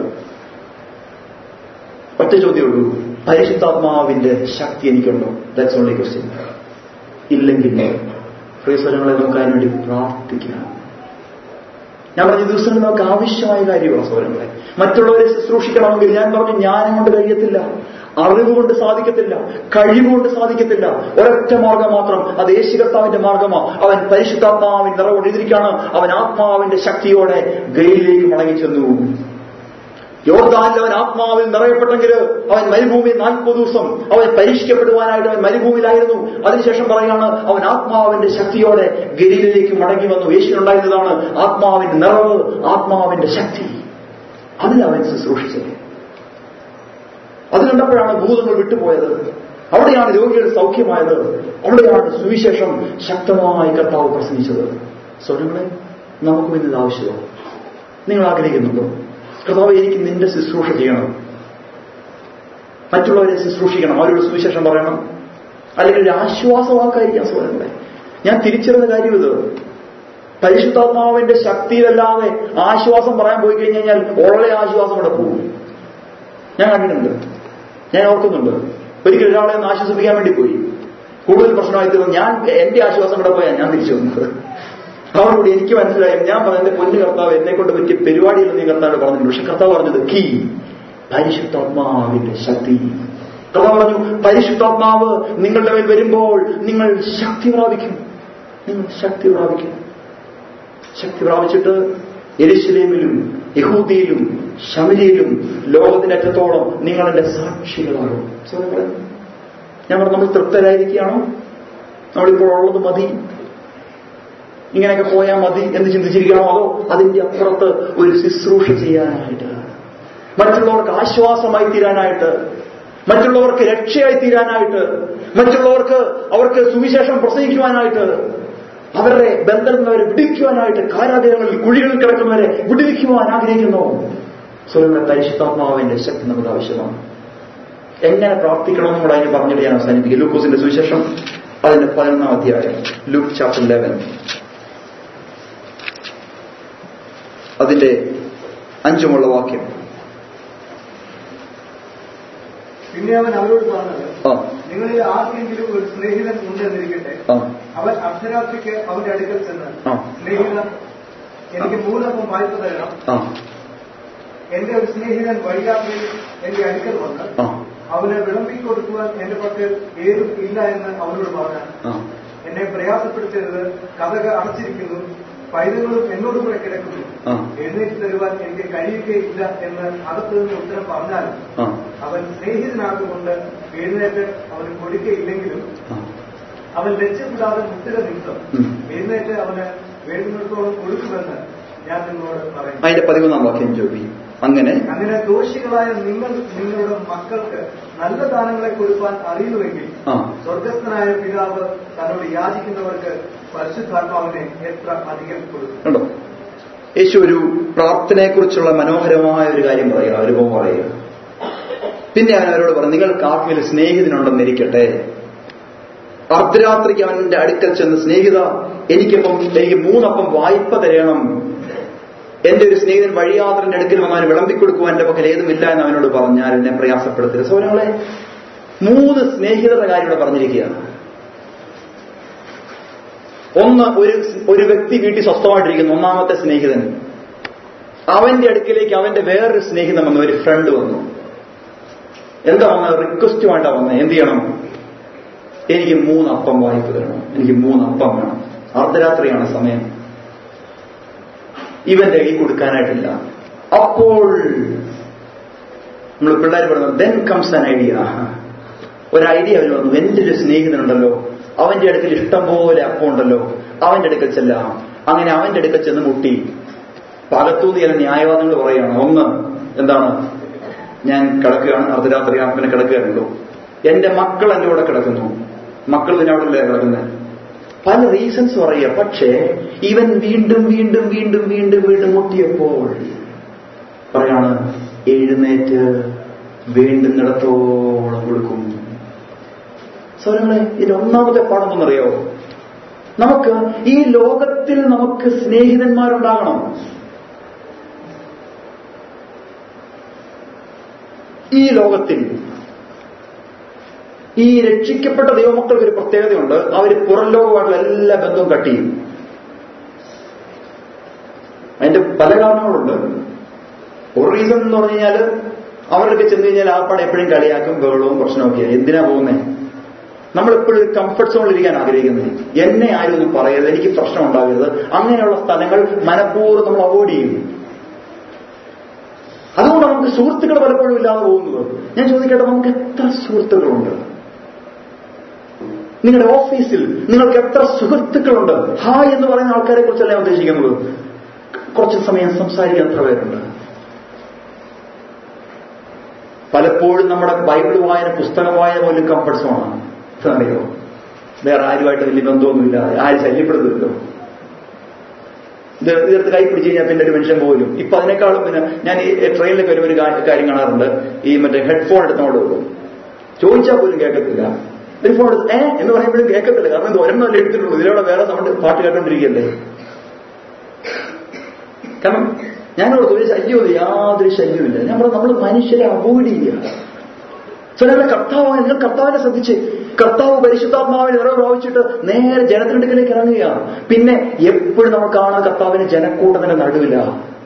ഒറ്റ ചോദ്യമുള്ളൂ പരിശുദ്ധാത്മാവിന്റെ ശക്തി എനിക്കുണ്ടോ ദാറ്റ്സ് ഓൺലി ക്വസ്റ്റ്യൻ ഇല്ലെങ്കിൽ പ്രിയസ്വരങ്ങളെ നമുക്ക് അതിനുവേണ്ടി പ്രാർത്ഥിക്കാം ഞാൻ പറഞ്ഞ ദിവസങ്ങളിൽ നമുക്ക് ആവശ്യമായ കാര്യമാണ് സൗരങ്ങളെ മറ്റുള്ളവരെ ശുശ്രൂഷിക്കണമെങ്കിൽ ഞാൻ പറഞ്ഞു ജ്ഞാനം കൊണ്ട് കഴിയത്തില്ല അറിവ് കൊണ്ട് സാധിക്കത്തില്ല കഴിവുകൊണ്ട് സാധിക്കത്തില്ല ഒരൊറ്റ മാർഗം മാത്രം അത് യേശുകർത്താവിന്റെ മാർഗമോ അവൻ പരിശുദ്ധാത്മാവിന്റെ നിറവോട് എതിരിക്കാണ് അവൻ ആത്മാവിന്റെ ശക്തിയോടെ ഗയിലേക്ക് മടങ്ങി ചെന്നു യോർദാനിൽ അവൻ ആത്മാവിൽ നിറയപ്പെട്ടെങ്കിൽ അവൻ മരുഭൂമിയിൽ നാൽപ്പത് ദിവസം അവൻ പരീക്ഷിക്കപ്പെടുവാനായിട്ട് അവൻ മരുഭൂമിയിലായിരുന്നു അതിനുശേഷം പറയാണ് അവൻ ആത്മാവിന്റെ ശക്തിയോടെ ഗലീലിലേക്ക് മടങ്ങി വന്നു യേശുവിനുണ്ടായിരുന്നതാണ് ആത്മാവിന്റെ നിറവ് ആത്മാവിന്റെ ശക്തി അതിലവൻ ശുശ്രൂഷിച്ചത് അത് കണ്ടപ്പോഴാണ് ഭൂതങ്ങൾ വിട്ടുപോയത് അവിടെയാണ് രോഗികൾ സൗഖ്യമായത് അവിടെയാണ് സുവിശേഷം ശക്തമായി കർത്താവ് പ്രസംഗിച്ചത് സ്വരങ്ങളെ നമുക്കും ഇന്നത് ആവശ്യമോ നിങ്ങൾ ആഗ്രഹിക്കുന്നുണ്ടോ കർത്താവ് എനിക്ക് നിന്റെ ശുശ്രൂഷ ചെയ്യണം മറ്റുള്ളവരെ ശുശ്രൂഷിക്കണം അവരോട് സുവിശേഷം പറയണം അല്ലെങ്കിൽ ഒരു ആശ്വാസവാക്കായിരിക്കാം സഹോദരങ്ങളെ ഞാൻ തിരിച്ചറിഞ്ഞ കാര്യം ഇത് പരിശുദ്ധാത്മാവിന്റെ ശക്തിയിലല്ലാതെ ആശ്വാസം പറയാൻ പോയി കഴിഞ്ഞു കഴിഞ്ഞാൽ ഉള്ള ആശ്വാസം ഇവിടെ പോകും ഞാൻ കണ്ടിട്ടുണ്ട് ഞാൻ ഓർക്കുന്നുണ്ട് ഒരിക്കൽ ഒരാളെ ഒന്ന് ആശ്വസിപ്പിക്കാൻ വേണ്ടി പോയി കൂടുതൽ പ്രശ്നമായി തീർന്നു ഞാൻ എന്റെ ആശ്വാസം ഇവിടെ പോയാൽ ഞാൻ തിരിച്ചു വന്നത് അവരോട് എനിക്ക് മനസ്സിലായി ഞാൻ പറഞ്ഞത് പൊന്നു കർത്താവ് എന്നെ കൊണ്ട് പറ്റിയ പരിപാടിയില്ലെന്ന് നീ കർത്താവ് പറഞ്ഞിട്ടുണ്ട് പക്ഷെ കർത്താവ് പറഞ്ഞത് കീ പരിശുദ്ധാത്മാവിന്റെ ശക്തി കർത്താവ് പറഞ്ഞു പരിശുദ്ധാത്മാവ് നിങ്ങളുടെ മേൽ വരുമ്പോൾ നിങ്ങൾ ശക്തി പ്രാപിക്കും നിങ്ങൾ ശക്തി പ്രാപിക്കും ശക്തി പ്രാപിച്ചിട്ട് എരിശിലേമിലും യഹൂദിയിലും ശമരിയിലും ലോകത്തിന്റെ അറ്റത്തോളം നിങ്ങൾ എന്റെ സാക്ഷികളാകും സുഹൃത്തുക്കളെ, ഞാൻ പറഞ്ഞു നമ്മൾ തൃപ്തരായിരിക്കുകയാണോ നമ്മളിപ്പോൾ ഉള്ളത് മതി ഇങ്ങനെയൊക്കെ പോയാൽ മതി എന്ന് ചിന്തിച്ചിരിക്കണോ അതോ അതിന്റെ അപ്പുറത്ത് ഒരു ശുശ്രൂഷ ചെയ്യാനായിട്ട് മറ്റുള്ളവർക്ക് ആശ്വാസമായി തീരാനായിട്ട് മറ്റുള്ളവർക്ക് രക്ഷയായി തീരാനായിട്ട് മറ്റുള്ളവർക്ക് അവർക്ക് സുവിശേഷം പ്രസംഗിക്കുവാനായിട്ട് അവരുടെ ബന്ധപ്പെടുന്നവരെ വിടുവിക്കുവാനായിട്ട് കാരാഗ്രഹങ്ങളിൽ കുഴികളിൽ കിടക്കുന്നവരെ വിടുവിക്കുവാൻ ആഗ്രഹിക്കുന്നു സ്വയം പരിശുദ്ധാത്മാവിന്റെ ശക്തി നമുക്ക് ആവശ്യമാണ് എങ്ങനെ പ്രാർത്ഥിക്കണമെന്നും കൂടെ അതിന് പറഞ്ഞിട്ട് ഞാൻ അവസാനിപ്പിക്കും ലൂക്കോസിന്റെ സുവിശേഷം അതിന്റെ പതിനൊന്നാം അധ്യായം ലൂക്ക് ചാപ്റ്റർ ലെവൻ അതിന്റെ അഞ്ചുമുള്ള വാക്യം പിന്നെ അവൻ അവരോട് പറഞ്ഞത് ആ നിങ്ങളിൽ ആർക്കെങ്കിലും ഒരു സ്നേഹിതൻ ഉണ്ടെന്നിരിക്കട്ടെ ആ അവൻ അർദ്ധരാത്രിക്ക് അവന്റെ അടുക്കൽ ചെന്ന് ആ. സ്നേഹിതൻ എനിക്ക് മൂന്നപ്പം വായ്പ തരണം ആ എന്റെ ഒരു സ്നേഹിതൻ വഴിയാത്രയിൽ എന്റെ അടുക്കൽ വന്ന് ആ അവന് വിളമ്പിക്കൊടുക്കുവാൻ എന്റെ പക്കൽ ഏതും ഇല്ല എന്ന് അവനോട് പറഞ്ഞാൽ ആ എന്നെ പ്രയാസപ്പെടുത്തരുത് കഥക അടച്ചിരിക്കുന്നു പൈതങ്ങളും എന്നോട് കൂടെ കിടക്കുന്നു ആ. എഴുന്നേറ്റ് തരുവാൻ എനിക്ക് കഴിയുകയില്ല എന്ന് അകത്തു നിന്ന് ഉത്തരം പറഞ്ഞാൽ ആ അവൻ സ്നേഹിതനാകുകൊണ്ട് എഴുന്നേറ്റ് അവന് കൊടുക്കയില്ലെങ്കിലും ആ അവൻ ലജ്ജപ്പെടാതെ മുത്തിര നിമിത്തം ഉം. എഴുന്നേറ്റ് അവന് വേണ്ടുന്നിടത്തോളം കൊടുക്കുമെന്ന് ഞാൻ നിങ്ങളോട് പറയുന്നു അതിന്റെ പതിമൂന്നാം വാക്യം ജോബി അങ്ങനെ അങ്ങനെ ദോഷികളായ നിങ്ങൾ നിങ്ങളുടെ മക്കൾക്ക് നല്ല ദാനങ്ങളെ കൊടുക്കാൻ അറിയുന്നുവെങ്കിൽ ആ സ്വർഗസ്ഥനായ പിതാവ് തന്നോട് യാചിക്കുന്നവർക്ക് പരിശുദ്ധാത്മാവിനെ എത്ര അധികം കൊടുക്കും കണ്ടോ യേശു ഒരു പ്രാർത്ഥനയെക്കുറിച്ചുള്ള മനോഹരമായ ഒരു കാര്യം പറയുക അനുഭവം പറയുക പിന്നെ അവൻ അവരോട് പറഞ്ഞു നിങ്ങൾക്ക് ആർക്കെങ്കിലും സ്നേഹിതനുണ്ടെന്നിരിക്കട്ടെ അർദ്ധരാത്രിക്ക് അവന്റെ അടുക്കൽ ചെന്ന് സ്നേഹിത എനിക്കിപ്പം എനിക്ക് മൂന്നപ്പം വായ്പ തരണം എന്റെ ഒരു സ്നേഹിതൻ വഴിയാത്രന്റെ അടുക്കൽ വന്നാൽ വിളമ്പിക്കൊടുക്കുവാൻ എന്റെ പക്കൽ ഏതുമില്ല എന്ന് അവനോട് പറഞ്ഞാൽ എന്നെ പ്രയാസപ്പെടുത്തരുത് സൗരങ്ങളെ മൂന്ന് സ്നേഹിതരുടെ കാര്യം ഇവിടെ പറഞ്ഞിരിക്കുകയാണ് ഒന്ന് ഒരു ഒരു വ്യക്തി വീട്ടിൽ സ്വസ്ഥമായിട്ടിരിക്കുന്നു ഒന്നാമത്തെ സ്നേഹിതൻ അവന്റെ അടുക്കിലേക്ക് അവന്റെ വേറൊരു സ്നേഹിതൻ വന്നു ഒരു ഫ്രണ്ട് വന്നു എന്താ വന്നത് റിക്വസ്റ്റുമായിട്ടാ വന്നത് എന്ത് ചെയ്യണം എനിക്ക് മൂന്ന് അപ്പം വായ്പ തരണം എനിക്ക് മൂന്ന് അപ്പം വേണം അർദ്ധരാത്രിയാണ് സമയം ഇവന്റെ കൈ കൊടുക്കാനായിട്ടില്ല അപ്പോൾ നമ്മൾ പിള്ളേർ പറയുന്നത് ദെൻ കംസ് ആൻ ഐഡിയ ഒരു ഐഡിയ അവന് വന്നു എന്റെ ഒരു സ്നേഹിതനുണ്ടല്ലോ അവന്റെ അടുക്കൽ ഇഷ്ടം പോലെ അപ്പം ഉണ്ടല്ലോ അവന്റെ അടുക്കൽ ചെല്ലാം അങ്ങനെ അവന്റെ അടുക്കൽ ചെന്ന് മുട്ടി പകത്തൂന്ന് ചില ന്യായവാദങ്ങൾ പറയുകയാണ് ഒന്ന് എന്താണ് ഞാൻ കിടക്കുകയാണ് അർദ്ധരാത്രി പിന്നെ കിടക്കുകയാണല്ലോ എന്റെ മക്കൾ എന്റെ കൂടെ കിടക്കുന്നു മക്കൾ പിന്നെ അവിടെ അല്ലേ കിടക്കുന്നത് പല റീസൺസ് പറയുക പക്ഷേ ഇവൻ വീണ്ടും വീണ്ടും വീണ്ടും വീണ്ടും വീണ്ടും മുട്ടിയപ്പോൾ പറയാണ് എഴുന്നേറ്റ് വേണ്ടുന്നിടത്തോളം കൊടുക്കും സ്വരങ്ങളെ ഇതിന്റെ ഒന്നാമത്തെ പാഠം എന്നറിയോ നമുക്ക് ഈ ലോകത്തിൽ നമുക്ക് സ്നേഹിതന്മാരുണ്ടാകണം ഈ ലോകത്തിൽ ഈ രക്ഷിക്കപ്പെട്ട ദൈവമക്കൾക്ക് ഒരു പ്രത്യേകതയുണ്ട് അവർ പുറം ലോകമായിട്ടുള്ള എല്ലാ ബന്ധവും കട്ട് ചെയ്യും അതിന്റെ പല കാരണങ്ങളുണ്ട് ഒരു റീസൺ എന്ന് പറഞ്ഞു കഴിഞ്ഞാൽ അവരൊക്കെ ചെന്ന് കഴിഞ്ഞാൽ ആപ്പാടെ എപ്പോഴും കളിയാക്കും ബഹളവും പ്രശ്നമൊക്കെയാണ് എന്തിനാ പോകുന്നത് നമ്മൾ എപ്പോഴും ഒരു കംഫർട്ട് സോണിൽ ഇരിക്കാൻ ആഗ്രഹിക്കുന്നത് എന്നെ ആരും ഒന്നും പറയരുത് എനിക്ക് പ്രശ്നം ഉണ്ടാകരുത് അങ്ങനെയുള്ള സ്ഥലങ്ങൾ മനഃപൂർവ്വം നമ്മൾ അവോയ്ഡ് ചെയ്യും അതുകൊണ്ട് നമുക്ക് സുഹൃത്തുക്കൾ പലപ്പോഴും ഇല്ലാതെ പോകുന്നത് ഞാൻ ചോദിക്കട്ടെ നമുക്ക് എത്ര സുഹൃത്തുക്കളുണ്ട് നിങ്ങളുടെ ഓഫീസിൽ നിങ്ങൾക്ക് എത്ര സുഹൃത്തുക്കളുണ്ട് ഹായ് എന്ന് പറയുന്ന ആൾക്കാരെ കുറിച്ചല്ല ഞാൻ ഉദ്ദേശിക്കുന്നത് കുറച്ച് സമയം സംസാരിക്കാൻ എത്ര പേരുണ്ട് പലപ്പോഴും നമ്മുടെ ബൈബിൾ വായന പുസ്തക വായന പോലും കംഫർട്ട് സോണാണ് അറിയോ വേറെ ആരുമായിട്ട് വലിയ ബന്ധമൊന്നുമില്ല ആരും ശല്യപ്പെടുന്നില്ലല്ലോ ഇത് ഇതെടുത്ത് കൈ പിടിച്ച് കഴിഞ്ഞാൽ പിന്നെ ഒരു മനുഷ്യൻ പോലും ഇപ്പൊ അതിനേക്കാളും പിന്നെ ഞാൻ ഈ ട്രെയിനിലൊക്കെ വരുമ്പോൾ ഒരു കാ- കാര്യം കാണാറുണ്ട് ഈ മറ്റേ ഹെഡ്ഫോൺ എടുത്ത് അങ്ങോട്ട് വെക്കും ചോദിച്ചാൽ പോലും കേൾക്കത്തില്ല ഒരു ഫോൺ എടുത്ത് ഏ എന്ന് പറയുമ്പോഴും കേൾക്കത്തില്ല കാരണം ഇത് ഒരെണ്ണമല്ലേ എടുത്തിട്ടുള്ളൂ ഇതിലൂടെ വേറെ നമ്മുടെ പാട്ട് കേട്ടോണ്ടിരിക്കല്ലേ കാരണം ഞങ്ങളോട് ഒരു ശല്യമില്ല യാതൊരു ശല്യമില്ല ഞാൻ പറഞ്ഞു നമ്മൾ മനുഷ്യരെ അവോയ്ഡ് ചെയ്യുക ചിലരുടെ കർത്താവായ നിങ്ങൾ കർത്താവിനെ ശ്രദ്ധിച്ച് കർത്താവ് പരിശുദ്ധാത്മാവിനെ നിറവ് പ്രാപിച്ചിട്ട് നേരെ ജനത്തിനടുക്കിലേക്ക് ഇറങ്ങുകയാണ് പിന്നെ എപ്പോഴും നമ്മൾ കാണുന്ന കർത്താവിന് ജനക്കൂട്ടത്തിന്റെ നടുവില്ല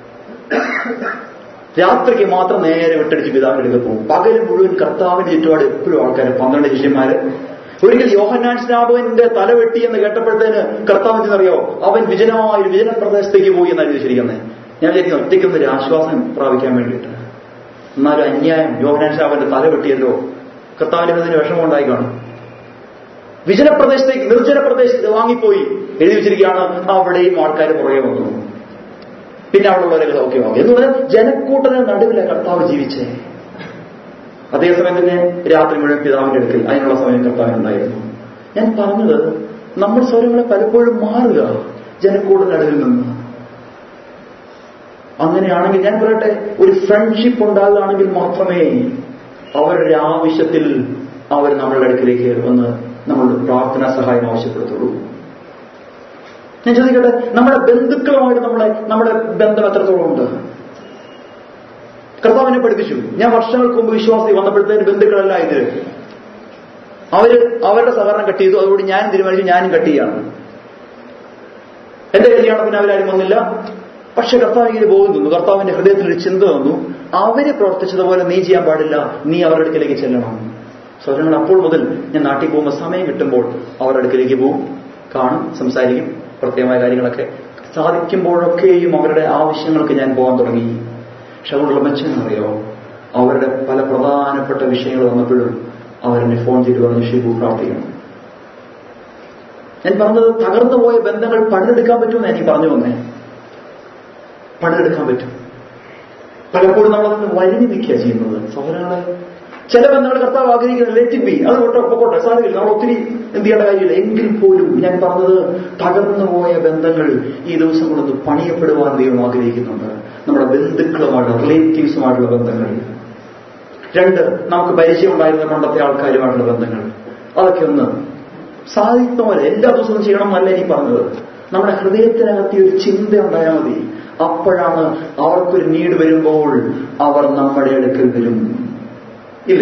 രാത്രിക്ക് മാത്രം നേരെ വിട്ടടിച്ച് പിതാവിന്റെ അടുക്കൽ പോകും പകല് മുഴുവൻ കർത്താവിന്റെ ചുറ്റുപാട് എപ്പോഴും ആൾക്കാർ പന്ത്രണ്ട് ശിഷ്യന്മാര് ഒരിക്കൽ യോഹന്നാൻ സ്നാപകന്റെ തല വെട്ടി എന്ന് കേട്ടപ്പോഴത്തേന് കർത്താവ് എന്നറിയോ അവൻ വിജനമായ ഒരു വിജന പ്രദേശത്തേക്ക് പോയി എന്നാണ് വിചാരിച്ചിരിക്കുന്നത് ഞാൻ വിചാരിക്കുന്നു ഒറ്റയ്ക്കൊന്ന് ഒരു ആശ്വാസം പ്രാപിക്കാൻ വേണ്ടിയിട്ട് എന്നാലും അന്യായം യോഹനാൻ സ്നാപകന്റെ തല വെട്ടിയല്ലോ കർത്താവിന്റെ അതിന് വിഷമം ഉണ്ടായി കാണും വിജനപ്രദേശത്തേക്ക് നിർജ്ജന പ്രദേശത്ത് വാങ്ങിപ്പോയി എഴുതി വെച്ചിരിക്കുകയാണ് അവിടെയും ആൾക്കാർ പുറകെ വന്നു പിന്നെ അവിടെ ഉള്ളവരൊക്കെ സൗഖ്യമാക്കി എന്ന് പറഞ്ഞാൽ ജനക്കൂട്ടത്തിന് നടുവിലെ കർത്താവ് ജീവിച്ചേ അതേസമയം തന്നെ രാത്രി മുഴുവൻ പിതാവിന്റെ അടുക്കൽ അതിനുള്ള സമയം കർത്താവിനുണ്ടായിരുന്നു ഞാൻ പറഞ്ഞത് നമ്മൾ സ്വരങ്ങളെ പലപ്പോഴും മാറുക ജനക്കൂട്ട നടുവിൽ നിന്ന് അങ്ങനെയാണെങ്കിൽ ഞാൻ പറയട്ടെ ഒരു ഫ്രണ്ട്ഷിപ്പ് ഉണ്ടാകുകയാണെങ്കിൽ മാത്രമേ അവരുടെ ആവശ്യത്തിൽ അവർ നമ്മളുടെ അടുക്കിലേക്ക് വന്ന് നമ്മളുടെ പ്രാർത്ഥനാ സഹായം ആവശ്യപ്പെടുത്തുള്ളൂ ഞാൻ ചോദിക്കട്ടെ നമ്മുടെ ബന്ധുക്കളുമായിട്ട് നമ്മളെ നമ്മുടെ ബന്ധം എത്രത്തോളം ഉണ്ട് കർത്താവിനെ പഠിപ്പിച്ചു ഞാൻ വർഷങ്ങൾക്ക് മുമ്പ് വിശ്വാസി വന്നപ്പോഴത്തേന് ബന്ധുക്കളല്ല ഇത് അവര് അവരുടെ സഹകരണം കട്ട് ചെയ്തു അതുകൊണ്ട് ഞാനും തീരുമാനിച്ചു ഞാനും കട്ട് ചെയ്യാണ് എന്റെ കല്യാണത്തിന് അവരാരും വന്നില്ല പക്ഷെ കർത്താവ് ഇങ്ങനെ പോകുന്നു കർത്താവിന്റെ ഹൃദയത്തിൽ ഒരു ചിന്ത വന്നു അവര് പ്രവർത്തിച്ചതുപോലെ നീ ചെയ്യാൻ പാടില്ല നീ അവരുടെ അടുക്കിലേക്ക് ചെല്ലണം സ്വരങ്ങൾ അപ്പോൾ മുതൽ ഞാൻ നാട്ടിൽ പോകുമ്പോൾ സമയം കിട്ടുമ്പോൾ അവരുടെ അടുക്കിലേക്ക് പോകും കാണും സംസാരിക്കും പ്രത്യേകമായ കാര്യങ്ങളൊക്കെ സാധിക്കുമ്പോഴൊക്കെയും അവരുടെ ആവശ്യങ്ങൾക്ക് ഞാൻ പോകാൻ തുടങ്ങി പക്ഷെ അതുകൊണ്ടുള്ള മെച്ചമെന്നറിയോ അവരുടെ പല പ്രധാനപ്പെട്ട വിഷയങ്ങൾ വന്നപ്പോഴും അവരെന്നെ ഫോൺ ചെയ്ത് പറഞ്ഞ് ഷിബു പ്രാർത്ഥിക്കണം ഞാൻ പറഞ്ഞത് തകർന്നു പോയ ബന്ധങ്ങൾ പണിതെടുക്കാൻ പറ്റുമെന്ന് എനിക്ക് പറഞ്ഞു വന്നേ പണിതെടുക്കാൻ പറ്റും പലപ്പോഴും നമ്മളതിന് വരിഞ്ഞു നിൽക്കുക ചെയ്യുന്നത് സഹോദരങ്ങളെ ചില ബന്ധങ്ങൾ കർത്താവ് ആഗ്രഹിക്കുന്നത് ലെറ്റ് ബി അത് കൊട്ടെ പൊക്കോട്ടെ സാരമില്ല നമ്മൾ ഒത്തിരി എന്ത് ചെയ്യേണ്ട കാര്യമില്ല എങ്കിൽ പോലും ഞാൻ പറഞ്ഞത് തകർന്നു പോയ ബന്ധങ്ങൾ ഈ ദിവസം കൊണ്ടൊന്ന് പണിയപ്പെടുവാൻ ദൈവം ആഗ്രഹിക്കുന്നുണ്ട് നമ്മുടെ ബന്ധുക്കളുമായിട്ടുള്ള റിലേറ്റീവ്സുമായിട്ടുള്ള ബന്ധങ്ങൾ രണ്ട് നമുക്ക് പരിചയമുണ്ടായിരുന്ന പണ്ടത്തെ ആൾക്കാരുമായിട്ടുള്ള ബന്ധങ്ങൾ അതൊക്കെ ഒന്ന് സാധിക്കുന്ന പോലെ എല്ലാ ദിവസവും ചെയ്യണം എന്നല്ല ഈ പറഞ്ഞത് നമ്മുടെ ഹൃദയത്തിനകത്ത് ഒരു ചിന്ത ഉണ്ടായാൽ മതി അപ്പോഴാണ് അവർക്കൊരു നീട് വരുമ്പോൾ അവർ നമ്മുടെ അടുക്കൽ വരും ഇല്ലേ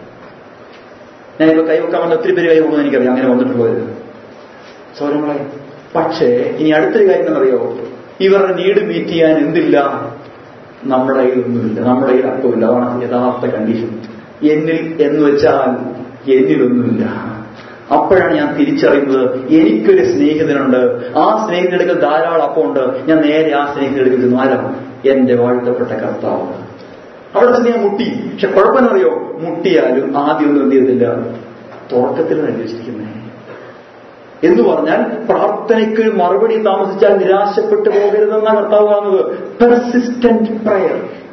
ഞാനിപ്പോ കൈവെക്കാൻ വന്ന ഒത്തിരി പേര് കൈവെക്കുന്നു എനിക്കറിയാം അങ്ങനെ വന്നിട്ട് പോയത് സൗരങ്ങളെ പക്ഷേ ഇനി അടുത്തൊരു കാര്യം എന്നറിയോ ഇവരുടെ നീട് മീറ്റ് ചെയ്യാൻ എന്തില്ല നമ്മുടെ കയ്യിലൊന്നുമില്ല നമ്മുടെ കയ്യിൽ അപ്പമില്ല അതാണ് യഥാർത്ഥ കണ്ടീഷൻ എന്നിൽ എന്ന് വെച്ചാൽ എന്നിലൊന്നുമില്ല അപ്പോഴാണ് ഞാൻ തിരിച്ചറിയുന്നത് എനിക്കൊരു സ്നേഹിതനുണ്ട് ആ സ്നേഹിതനെടുക്കൽ ധാരാളം അപ്പമുണ്ട് ഞാൻ നേരെ ആ സ്നേഹിതനെടുക്കൽ ചെന്നു ആരാ എന്റെ വാഴ്ത്തപ്പെട്ട കർത്താവ് അവിടെ ചെന്ന് ഞാൻ മുട്ടി പക്ഷെ കുഴപ്പമെന്നറിയോ മുട്ടിയാലും ആദ്യം ഒന്നും എന്ത് ചെയ്തില്ല തുടക്കത്തിൽ നിർദ്ദേശിക്കുന്നേ എന്ന് പറഞ്ഞാൽ പ്രാർത്ഥനയ്ക്ക് മറുപടി താമസിച്ചാൽ നിരാശപ്പെട്ടു പോകരുതെന്നാണ് കർത്താവ് പറഞ്ഞത് പെർസിസ്റ്റന്റ് പ്രയർ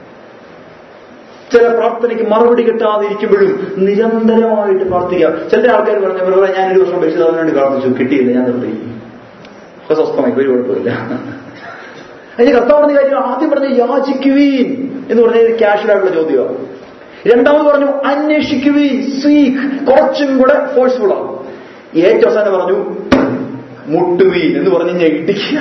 ചില പ്രാർത്ഥനയ്ക്ക് മറുപടി കിട്ടാതെ ഇരിക്കുമ്പോഴും നിരന്തരമായിട്ട് പ്രാർത്ഥിക്കുക ചില ആൾക്കാർ പറഞ്ഞ ബ്രദറെ ഞാൻ ഒരു വർഷം പരിശുദ്ധാവിന് വേണ്ടി പ്രാർത്ഥിച്ചു കിട്ടിയില്ല ഞാൻ നിർത്തി അപ്പൊ സ്വസ്ഥമായി ഒരു കുഴപ്പമില്ല അതിന് കർത്താവ് പറഞ്ഞ കാര്യം ആദ്യം പറഞ്ഞ യാചിക്കുവീൻ എന്ന് പറഞ്ഞ ക്യാഷ്വൽ ആയിട്ടുള്ള ചോദ്യമാണ് രണ്ടാമത് പറഞ്ഞു അന്വേഷിക്കുവീൻ സീക്ക് കുറച്ചും കൂടെ ഫോഴ്സ്ഫുൾ ആണ് ഏറ്റവും അവസാനം പറഞ്ഞു മുട്ടുവീൻ എന്ന് പറഞ്ഞ് ഞാൻ ഇടിക്കുക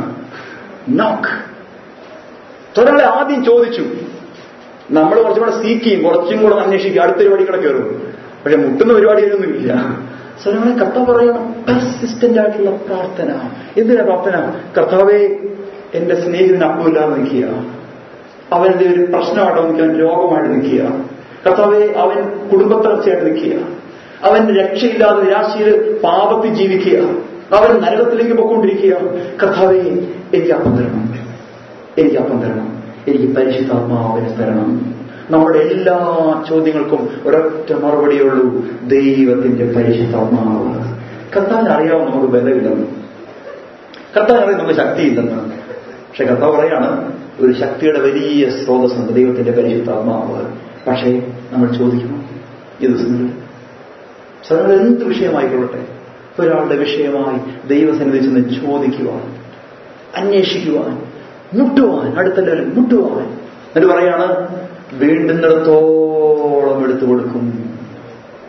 നോക്ക് ഒരാളെ ആദ്യം ചോദിച്ചു നമ്മൾ കുറച്ചും കൂടെ സീക്ക് ചെയ്യും കുറച്ചും കൂടെ അന്വേഷിക്കും അടുത്ത പരിപാടി കൂടെ കയറും പക്ഷെ മുട്ടുന്ന പരിപാടിയൊന്നുമില്ല സ്വരങ്ങളെ കത്ത പറയണം പെർസിസ്റ്റന്റ് ആയിട്ടുള്ള പ്രാർത്ഥന എന്തിനാ പ്രാർത്ഥന കർത്താവെ എന്റെ സ്നേഹിതന് അപ്പമില്ലാതെ നിൽക്കുക അവന്റെ ഒരു പ്രശ്നമായിട്ട് നിൽക്കുക അവൻ രോഗമായിട്ട് നിൽക്കുക കർത്താവെ അവൻ കുടുംബത്തളർച്ചയായിട്ട് നിൽക്കുക അവൻ രക്ഷയില്ലാതെ നിരാശയിൽ പാപത്തിൽ ജീവിക്കുക അവൻ നരകത്തിലേക്ക് പൊക്കൊണ്ടിരിക്കുക കർത്താവെ എനിക്ക് അപ്പം തരണം എനിക്ക് അപ്പം തരണം എനിക്ക് പരിശുദ്ധാത്മാവിനെ തരണം നമ്മുടെ എല്ലാ ചോദ്യങ്ങൾക്കും ഒരൊറ്റ മറുപടിയേ ഉള്ളൂ ദൈവത്തിന്റെ പരിശുദ്ധാത്മാവ് കർത്താവിന് അറിയാവും നമുക്ക് ബലമില്ലെന്ന് കർത്താവിന് അറിയാം നമുക്ക് ശക്തിയില്ലെന്ന് പക്ഷെ കർത്താവ് പറയാണ് ഒരു ശക്തിയുടെ വലിയ സ്രോതസ്സുണ്ട് ദൈവത്തിന്റെ പരിശുദ്ധാത്മാവ് പക്ഷേ നമ്മൾ ചോദിക്കണം ഈ ദിവസങ്ങളിൽ സാധാരണ എന്ത് വിഷയമായിക്കൊള്ളട്ടെ ഒരാളുടെ വിഷയമായി ദൈവസന്നിധി ചെന്ന് ചോദിക്കുവാൻ അന്വേഷിക്കുവാൻ മുട്ടുവാൻ അടുത്ത ലെവലിൽ മുട്ടുവാൻ എന്നിട്ട് പറയാണ് വേണ്ടുന്നിടത്തോളം എടുത്തു കൊടുക്കും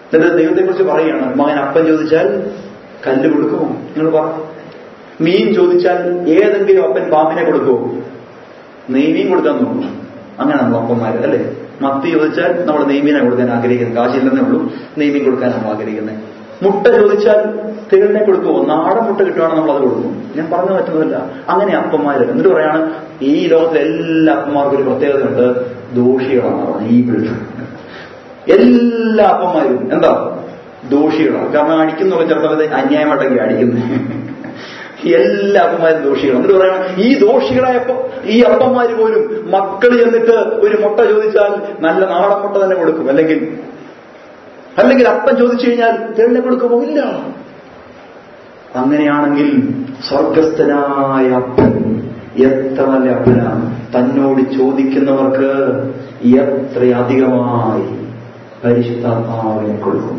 എന്നിട്ട് ദൈവത്തെക്കുറിച്ച് പറയുകയാണ് മകൻ അപ്പം ചോദിച്ചാൽ കല്ല് കൊടുക്കുമോ നിങ്ങൾ പറ മീൻ ചോദിച്ചാൽ ഏതെങ്കിലും അപ്പൻ പാമ്പിനെ കൊടുക്കുമോ നെയ്മീൻ കൊടുക്കാൻ നോക്കും അങ്ങനെ നമ്മൾ അപ്പന്മാര് അല്ലേ മത്തി ചോദിച്ചാൽ നമ്മൾ നെയ്മീനെ കൊടുക്കാൻ ആഗ്രഹിക്കുന്നത് കാശില്ലെന്നേ ഉള്ളൂ നെയ്മീൻ കൊടുക്കാൻ നമ്മൾ ആഗ്രഹിക്കുന്നത് മുട്ട ചോദിച്ചാൽ തേളിനെ കൊടുക്കുമോ നാടൻ മുട്ട കിട്ടുവാണെങ്കിൽ നമ്മൾ അത് കൊടുക്കും ഞാൻ പറഞ്ഞു പറ്റുന്നതല്ല അങ്ങനെ അപ്പന്മാര് എന്നിട്ട് പറയാണ് ഈ ലോകത്തിലെ എല്ലാ അപ്പന്മാർക്കും ഒരു പ്രത്യേകതയുണ്ട് ദോഷികളാണ് ഈ എല്ലാ അപ്പന്മാരും എന്താ ദോഷികളാണ് കാരണം അടിക്കുന്ന ചെറുപ്പത്തെ അന്യായമായിട്ടൊക്കെ അടിക്കുന്നത് എല്ലാ അപ്പന്മാരും ദോഷികളാണ് എന്നിട്ട് പറയണം ഈ ദോഷികളായ അപ്പ- ഈ അപ്പന്മാര് പോലും മക്കൾ ചെന്നിട്ട് ഒരു മുട്ട ചോദിച്ചാൽ നല്ല നാടൻ മുട്ട തന്നെ കൊടുക്കും അല്ലെങ്കിൽ അല്ലെങ്കിൽ അപ്പൻ ചോദിച്ചു കഴിഞ്ഞാൽ തേളിനെ കൊടുക്കുമോ ഇല്ല അങ്ങനെയാണെങ്കിൽ സ്വർഗസ്ഥനായ അപ്പൻ എത്ര നല്ല അപ്പനാണ് തന്നോട് ചോദിക്കുന്നവർക്ക് എത്രയധികമായി പരിശുദ്ധാത്മാവിനെ കൊടുക്കും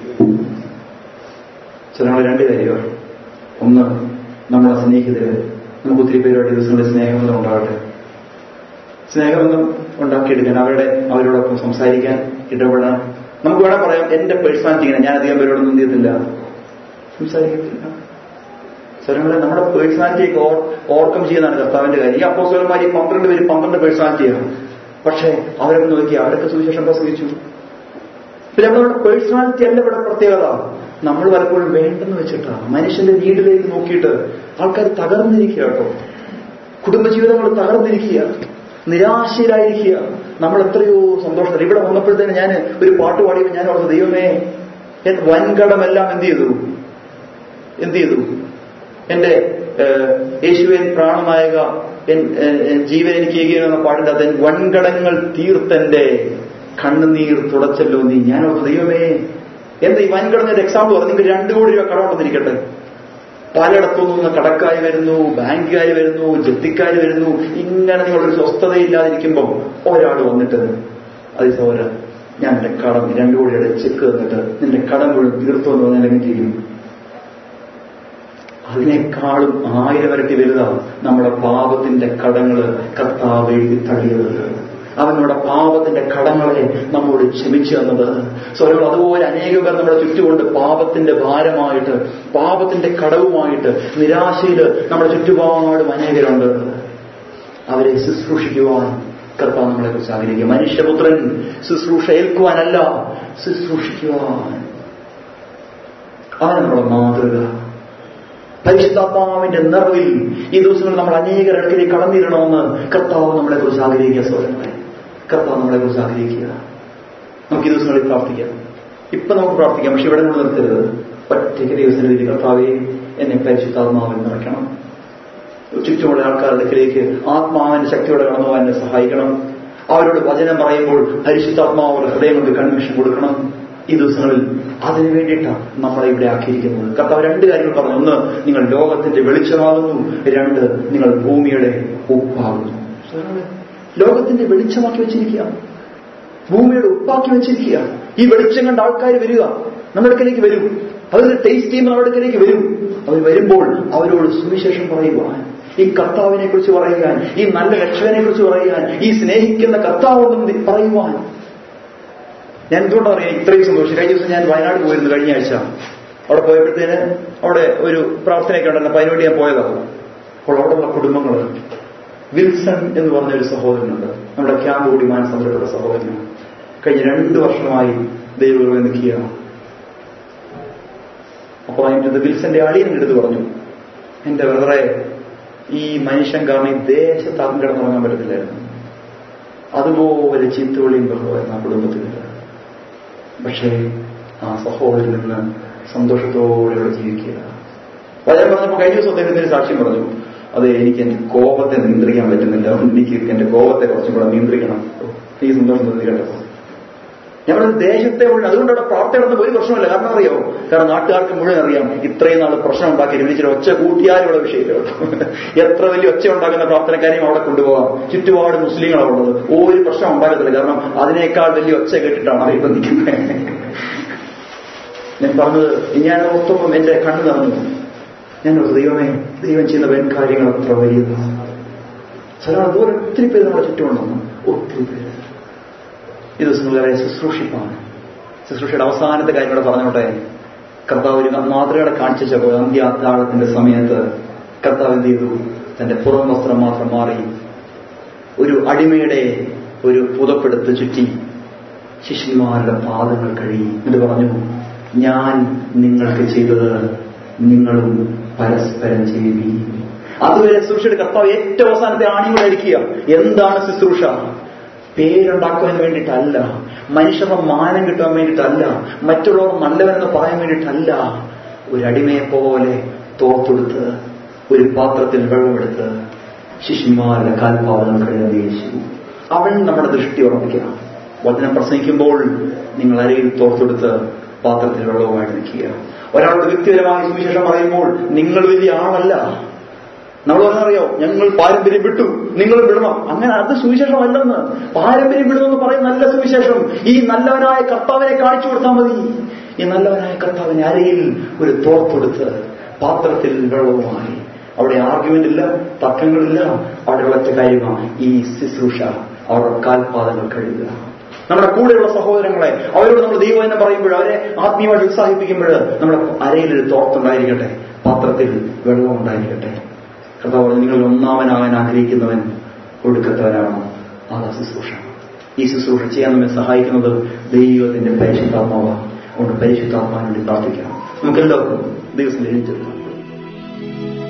ചിലങ്ങൾ രണ്ട് കാര്യങ്ങൾ ഒന്ന് നമ്മളെ സ്നേഹിതര് നമുക്ക് ഒത്തിരി പേരുമായിട്ട് ദിവസങ്ങളിൽ സ്നേഹബന്ധം ഉണ്ടാകട്ടെ സ്നേഹബന്ധം ഉണ്ടാക്കിയെടുക്കാൻ അവരുടെ അവരോടൊപ്പം സംസാരിക്കാൻ ഇടപെടാൻ നമുക്ക് വേണം പറയാം എന്റെ പേഴ്സണാലിറ്റി ഇങ്ങനെ ഞാൻ അധികം പേരോടൊന്നും എന്ത് ചെയ്തില്ല സംസാരിക്കത്തില്ല സ്വരങ്ങളെ നമ്മുടെ പേഴ്സണാലിറ്റിയൊക്കെ ഓവർകം ചെയ്യുന്നതാണ് കർത്താവിന്റെ കാര്യം ഈ അപ്പോസ്വലന്മാർ ഈ പന്ത്രണ്ട് പേര് പന്ത്രണ്ട് പേഴ്സണാലിറ്റിയാണ് പക്ഷേ അവരൊക്കെ നോക്കി അവരൊക്കെ സുവിശേഷം പ്രസംഗിച്ചു പിന്നെ നമ്മളുടെ പേഴ്സണാലിറ്റി അല്ല ഇവിടെ പ്രത്യേകത നമ്മൾ പലപ്പോഴും വേണ്ടെന്ന് വെച്ചിട്ടാണ് മനുഷ്യന്റെ വീട്ടിലേക്ക് നോക്കിയിട്ട് ആൾക്കാർ തകർന്നിരിക്കുക കേട്ടോ കുടുംബജീവിതങ്ങൾ തകർന്നിരിക്കുക നിരാശയിലായിരിക്കുക നമ്മൾ എത്രയോ സന്തോഷം ഇവിടെ വന്നപ്പോഴത്തേന് ഞാൻ ഒരു പാട്ട് പാടിയപ്പോൾ ഞാൻ ഓർത്ത് ദൈവമേ എൻ വൻകടമെല്ലാം എന്ത് ചെയ്തു എന്ത് ചെയ്തു എന്റെ ഏഹ്, യേശുവിൻ പ്രാണനായക എൻ ഏഹ്, ഏഹ്, ജീവൻ എനിക്ക് ഏകിയ എന്ന പാടിന്റെ അത് വൻകടങ്ങൾ തീർത്തെന്റെ കണ്ണുനീർ തുടച്ചല്ലോ നീ ഞാൻ ഓർത്ത് ദൈവമേ എന്താ ഈ വൻകടങ്ങളുടെ എക്സാമ്പിൾ പറഞ്ഞു നിങ്ങൾക്ക് രണ്ടു കോടി രൂപ കടമുണ്ടെന്നിരിക്കട്ടെ പലയിടത്തു നിന്ന് കടക്കാര് വരുന്നു ബാങ്കുകാർ വരുന്നു ജപ്തിക്കാർ വരുന്നു ഇങ്ങനെ നിങ്ങളൊരു സ്വസ്ഥതയില്ലാതിരിക്കുമ്പോൾ ഒരാൾ വന്നിട്ട് അത് സഹോദര ഞാൻ എന്റെ കടം രണ്ടു കോടിയുടെ ചെക്ക് തന്നിട്ട് നിന്റെ കടം മുഴുവൻ തീർത്തു എന്ന് പറഞ്ഞാൽ എങ്ങനെ ചെയ്യും അതിനേക്കാളും ആയിരം ഇരട്ടി വലുതാണ് നമ്മുടെ പാപത്തിന്റെ കടങ്ങള് കർത്താവ് എഴുതി തള്ളിയത് അവൻ നമ്മുടെ പാപത്തിന്റെ കടങ്ങളെ നമ്മോട് ക്ഷമിച്ചു തന്നത് സ്വരങ്ങൾ അതുപോലെ അനേകം പേർ നമ്മുടെ ചുറ്റുമുണ്ട് പാപത്തിന്റെ ഭാരമായിട്ട് പാപത്തിന്റെ കടവുമായിട്ട് നിരാശയിൽ നമ്മുടെ ചുറ്റുപാടും അനേകരുണ്ട് അവരെ ശുശ്രൂഷിക്കുവാൻ കർത്താവ് നമ്മളെ കുറിച്ച് ആഗ്രഹിക്കുക മനുഷ്യപുത്രൻ ശുശ്രൂഷ ഏൽക്കുവാനല്ല ശുശ്രൂഷിക്കുവാൻ അതാണ് നമ്മുടെ മാതൃക പരിശുദ്ധാത്മാവിന്റെ നിറവിൽ ഈ ദിവസങ്ങളിൽ നമ്മൾ അനേകരുടെ അടുക്കിലേക്ക് കടന്നിരണമെന്ന് കർത്താവ് നമ്മളെ കുറിച്ച് ആഗ്രഹിക്കുക സോദരങ്ങളെ കർത്താവ് നമ്മളെ കുറിച്ച് ആഗ്രഹിക്കുക നമുക്ക് ഈ ദിവസങ്ങളിൽ പ്രാർത്ഥിക്കാം ഇപ്പൊ നമുക്ക് പ്രാർത്ഥിക്കാം പക്ഷെ ഇവിടെ കൊണ്ട് നിർത്തരുത് ഒറ്റയ്ക്ക് ദൈവസന്നിധി കർത്താവെ എന്നെ പരിശുദ്ധാത്മാവിൽ നിറയ്ക്കണം ചുറ്റുമുള്ള ആൾക്കാരുടെ അടുക്കിലേക്ക് ആത്മാവിന്റെ ശക്തിയോടെ കടന്നു പോകാൻ എന്നെ സഹായിക്കണം അവരോട് വചനം പറയുമ്പോൾ പരിശുദ്ധാത്മാവ് അവരുടെ ഹൃദയം കൊണ്ട് കൺവിഷൻ കൊടുക്കണം ഈ ദിവസങ്ങളിൽ അതിനു വേണ്ടിയിട്ടാണ് നമ്മളെ ഇവിടെ ആക്കിയിരിക്കുന്നത് കർത്താവ് രണ്ട് കാര്യങ്ങൾ പറഞ്ഞു ഒന്ന് നിങ്ങൾ ലോകത്തിന്റെ വെളിച്ചമാകുന്നു രണ്ട് നിങ്ങൾ ഭൂമിയുടെ ഉപ്പാകുന്നു ലോകത്തിന്റെ വെളിച്ചമാക്കി വെച്ചിരിക്കുക ഭൂമിയുടെ ഉപ്പാക്കി വെച്ചിരിക്കുക ഈ വെളിച്ചം കണ്ട ആൾക്കാർ വരിക നമ്മുടെ അടുക്കലേക്ക് വരും അവരുടെ ടേസ്റ്റ് ചെയ്യുമ്പോൾ നമ്മുടെ അടുക്കലേക്ക് വരും അവർ വരുമ്പോൾ അവരോട് സുവിശേഷം പറയുവാൻ ഈ കർത്താവിനെ കുറിച്ച് പറയുവാൻ ഈ നല്ല രക്ഷകനെ കുറിച്ച് പറയുവാൻ ഈ സ്നേഹിക്കുന്ന കർത്താവോട് പറയുവാൻ ഞാൻ എന്തുകൊണ്ടാണ് പറയാം ഇത്രയും സന്തോഷം കഴിഞ്ഞ ദിവസം ഞാൻ വയനാട് പോയിരുന്നു കഴിഞ്ഞ ആഴ്ച അവിടെ പോയപ്പോഴത്തേന് അവിടെ ഒരു പ്രാർത്ഥനയൊക്കെ ഉണ്ടല്ലോ അപ്പൊ അതിനുവേണ്ടി ഞാൻ പോയതാണ് അപ്പോൾ അവിടെയുള്ള കുടുംബങ്ങൾ വിൽസൺ എന്ന് പറഞ്ഞ ഒരു സഹോദരനുണ്ട് നമ്മുടെ ക്യാമ്പ് കൂടി മാനസമുദ്രയുടെ സഹോദരനാണ് കഴിഞ്ഞ രണ്ട് വർഷമായി ദൈവം നിൽക്കുകയാണ് അപ്പോൾ അതിൻ്റെ വിൽസന്റെ അളിയൻ എടുത്ത് പറഞ്ഞു എന്റെ ബ്രദറെ ഈ മനുഷ്യൻ കാരണം ഈ ദേശത്ത് ആരും കിടന്നുറങ്ങാൻ പറ്റത്തില്ലായിരുന്നു അതുപോലെ ചീത്തവിളിയും ബഹളമായിരുന്നു ആ കുടുംബത്തിൽ പക്ഷേ ആ സഹോദരൻ നിന്ന് സന്തോഷത്തോടെ ഇവിടെ ജീവിക്കുക അപ്പൊ ഞാൻ പറഞ്ഞപ്പോ കഴിഞ്ഞ ദിവസം അദ്ദേഹത്തിന് സാക്ഷ്യം പറഞ്ഞു അതെ എനിക്ക് എന്റെ കോപത്തെ നിയന്ത്രിക്കാൻ പറ്റുന്നില്ല അതുകൊണ്ട് എനിക്ക് എന്റെ കോപത്തെ കുറച്ചും കൂടെ നിയന്ത്രിക്കണം ഈ സന്തോഷം തോന്നി കേട്ടപ്പോ ഞങ്ങളുടെ ദേശത്തെ മുഴുവൻ അതുകൊണ്ട് അവിടെ പ്രാർത്ഥന നടന്ന ഒരു പ്രശ്നമില്ല കാരണം അറിയോ കാരണം നാട്ടുകാർക്ക് മുഴുവൻ അറിയാം ഇത്രയും നാൾ പ്രശ്നം ഉണ്ടാക്കി വിളിച്ചിട്ട് ഒച്ച കൂട്ടിയാലും ഇവിടെ വിഷയമില്ല കേട്ടോ എത്ര വലിയ ഒച്ച ഉണ്ടാക്കുന്ന പ്രാർത്ഥനക്കാരെയും അവിടെ കൊണ്ടുപോകാം ചുറ്റുപാട് മുസ്ലിങ്ങളാണ് ഉള്ളത് ഒരു പ്രശ്നം ഉണ്ടാകത്തില്ല കാരണം അതിനേക്കാൾ വലിയ ഒച്ച കേട്ടിട്ടാണ് അവർ ഇപ്പം നിൽക്കുന്നത് ഞാൻ പറഞ്ഞത് ഞാൻ ഓർത്തപ്പം എന്റെ കണ്ണു നിറഞ്ഞു ഞാൻ ഓർത്തു, ദൈവമേ ദൈവം ചെയ്യുന്ന വൻ കാര്യങ്ങൾ അത്ര വലിയതാണ് ചില അതുപോലെ ഒത്തിരി പേര് നമ്മുടെ ചുറ്റുമുണ്ടെന്ന് ഒത്തിരി പേര് ഈ ദിവസങ്ങളെ ശുശ്രൂഷിപ്പാൻ ശുശ്രൂഷയുടെ അവസാനത്തെ കാര്യം കൂടെ പറഞ്ഞോട്ടെ കർത്താവ് ഒരു മാതൃകയുടെ കാണിച്ചപ്പോൾ അന്ത്യ അത്താഴത്തിന്റെ സമയത്ത് കർത്താവ് എന്ത് ചെയ്തു തന്റെ പുറം വസ്ത്രം മാത്രം മാറി ഒരു അടിമയുടെ ഒരു പുതപ്പെടുത്ത് ചുറ്റി ശിഷ്യന്മാരുടെ പാദങ്ങൾ കഴുകി എന്നിട്ട് പറഞ്ഞു ഞാൻ നിങ്ങൾക്ക് ചെയ്തത് നിങ്ങളും പരസ്പരം ചെയ്യുവീ അതുവരെ ശുശ്രൂഷയുടെ കർത്താവ് ഏറ്റവും അവസാനത്തെ ആണികൾ അടിക്കുക എന്താണ് ശുശ്രൂഷ പേരുണ്ടാക്കുവാൻ വേണ്ടിയിട്ടല്ല മനുഷ്യരുടെ മാനം കിട്ടാൻ വേണ്ടിയിട്ടല്ല മറ്റുള്ളവർ നല്ലവരെന്ന് പറയാൻ വേണ്ടിയിട്ടല്ല ഒരു അടിമയെ പോലെ തോർത്തെടുത്ത് ഒരു പാത്രത്തിൽ വെള്ളമെടുത്ത് ശിഷ്യന്മാരുടെ കാൽപാദങ്ങൾ കഴുകാൻ യേശു അവൻ നമ്മുടെ ദൃഷ്ടി ഉറപ്പിക്കണം വചനം പ്രസംഗിക്കുമ്പോൾ നിങ്ങൾ അരയിൽ തോർത്തെടുത്ത് പാത്രത്തിൽ വെള്ളവുമായിട്ട് നിൽക്കുക ഒരാളുടെ വ്യക്തിപരമായ സുവിശേഷം പറയുമ്പോൾ നിങ്ങൾ വലിയ ആളല്ല നമ്മൾ പറഞ്ഞറിയോ ഞങ്ങൾ പാരമ്പര്യം വിട്ടു നിങ്ങൾ വിടണം അങ്ങനെ അത് സുവിശേഷമല്ലെന്ന് പാരമ്പര്യം വിടുമെന്ന് പറയും നല്ല സുവിശേഷം ഈ നല്ലവനായ കർത്താവിനെ കാണിച്ചു കൊടുത്താൽ മതി ഈ നല്ലവനായ കർത്താവിനെ അരയിൽ ഒരു തോർത്തെടുത്ത് പാത്രത്തിൽ വെള്ളവുമായി അവിടെ ആർഗ്യുമെന്റ് ഇല്ല തർക്കങ്ങളില്ല അവിടെ ഒറ്റ കാര്യമാണ് ഈ ശുശ്രൂഷ അവരുടെ കാൽപാദങ്ങൾ കഴുകുക നമ്മുടെ കൂടെയുള്ള സഹോദരങ്ങളെ അവരോട് നമ്മൾ ദൈവം എന്ന് പറയുമ്പോൾ അവരെ ആത്മീയമായിട്ട് ഉത്സാഹിപ്പിക്കുമ്പോൾ നമ്മുടെ അരയിൽ ഒരു തോർത്തുണ്ടായിരിക്കട്ടെ പാത്രത്തിൽ വെള്ളം ഉണ്ടായിരിക്കട്ടെ കർത്താവ് പറഞ്ഞു, നിങ്ങൾ ഒന്നാമനാകാൻ ആഗ്രഹിക്കുന്നവൻ ഒടുക്കത്തവനാണോ അതാ ശുശ്രൂഷ ഈ ശുശ്രൂഷ ചെയ്യാൻ നമ്മെ സഹായിക്കുന്നത് ദൈവത്തിന്റെ പരിശുദ്ധാത്മാവാണ് അതുകൊണ്ട് പരിശുദ്ധാത്മാവിന് വേണ്ടി പ്രാർത്ഥിക്കണം നമുക്കെല്ലാവർക്കും ദൈവത്തിന്റെ എഴുതിച്ചെടുക്കാം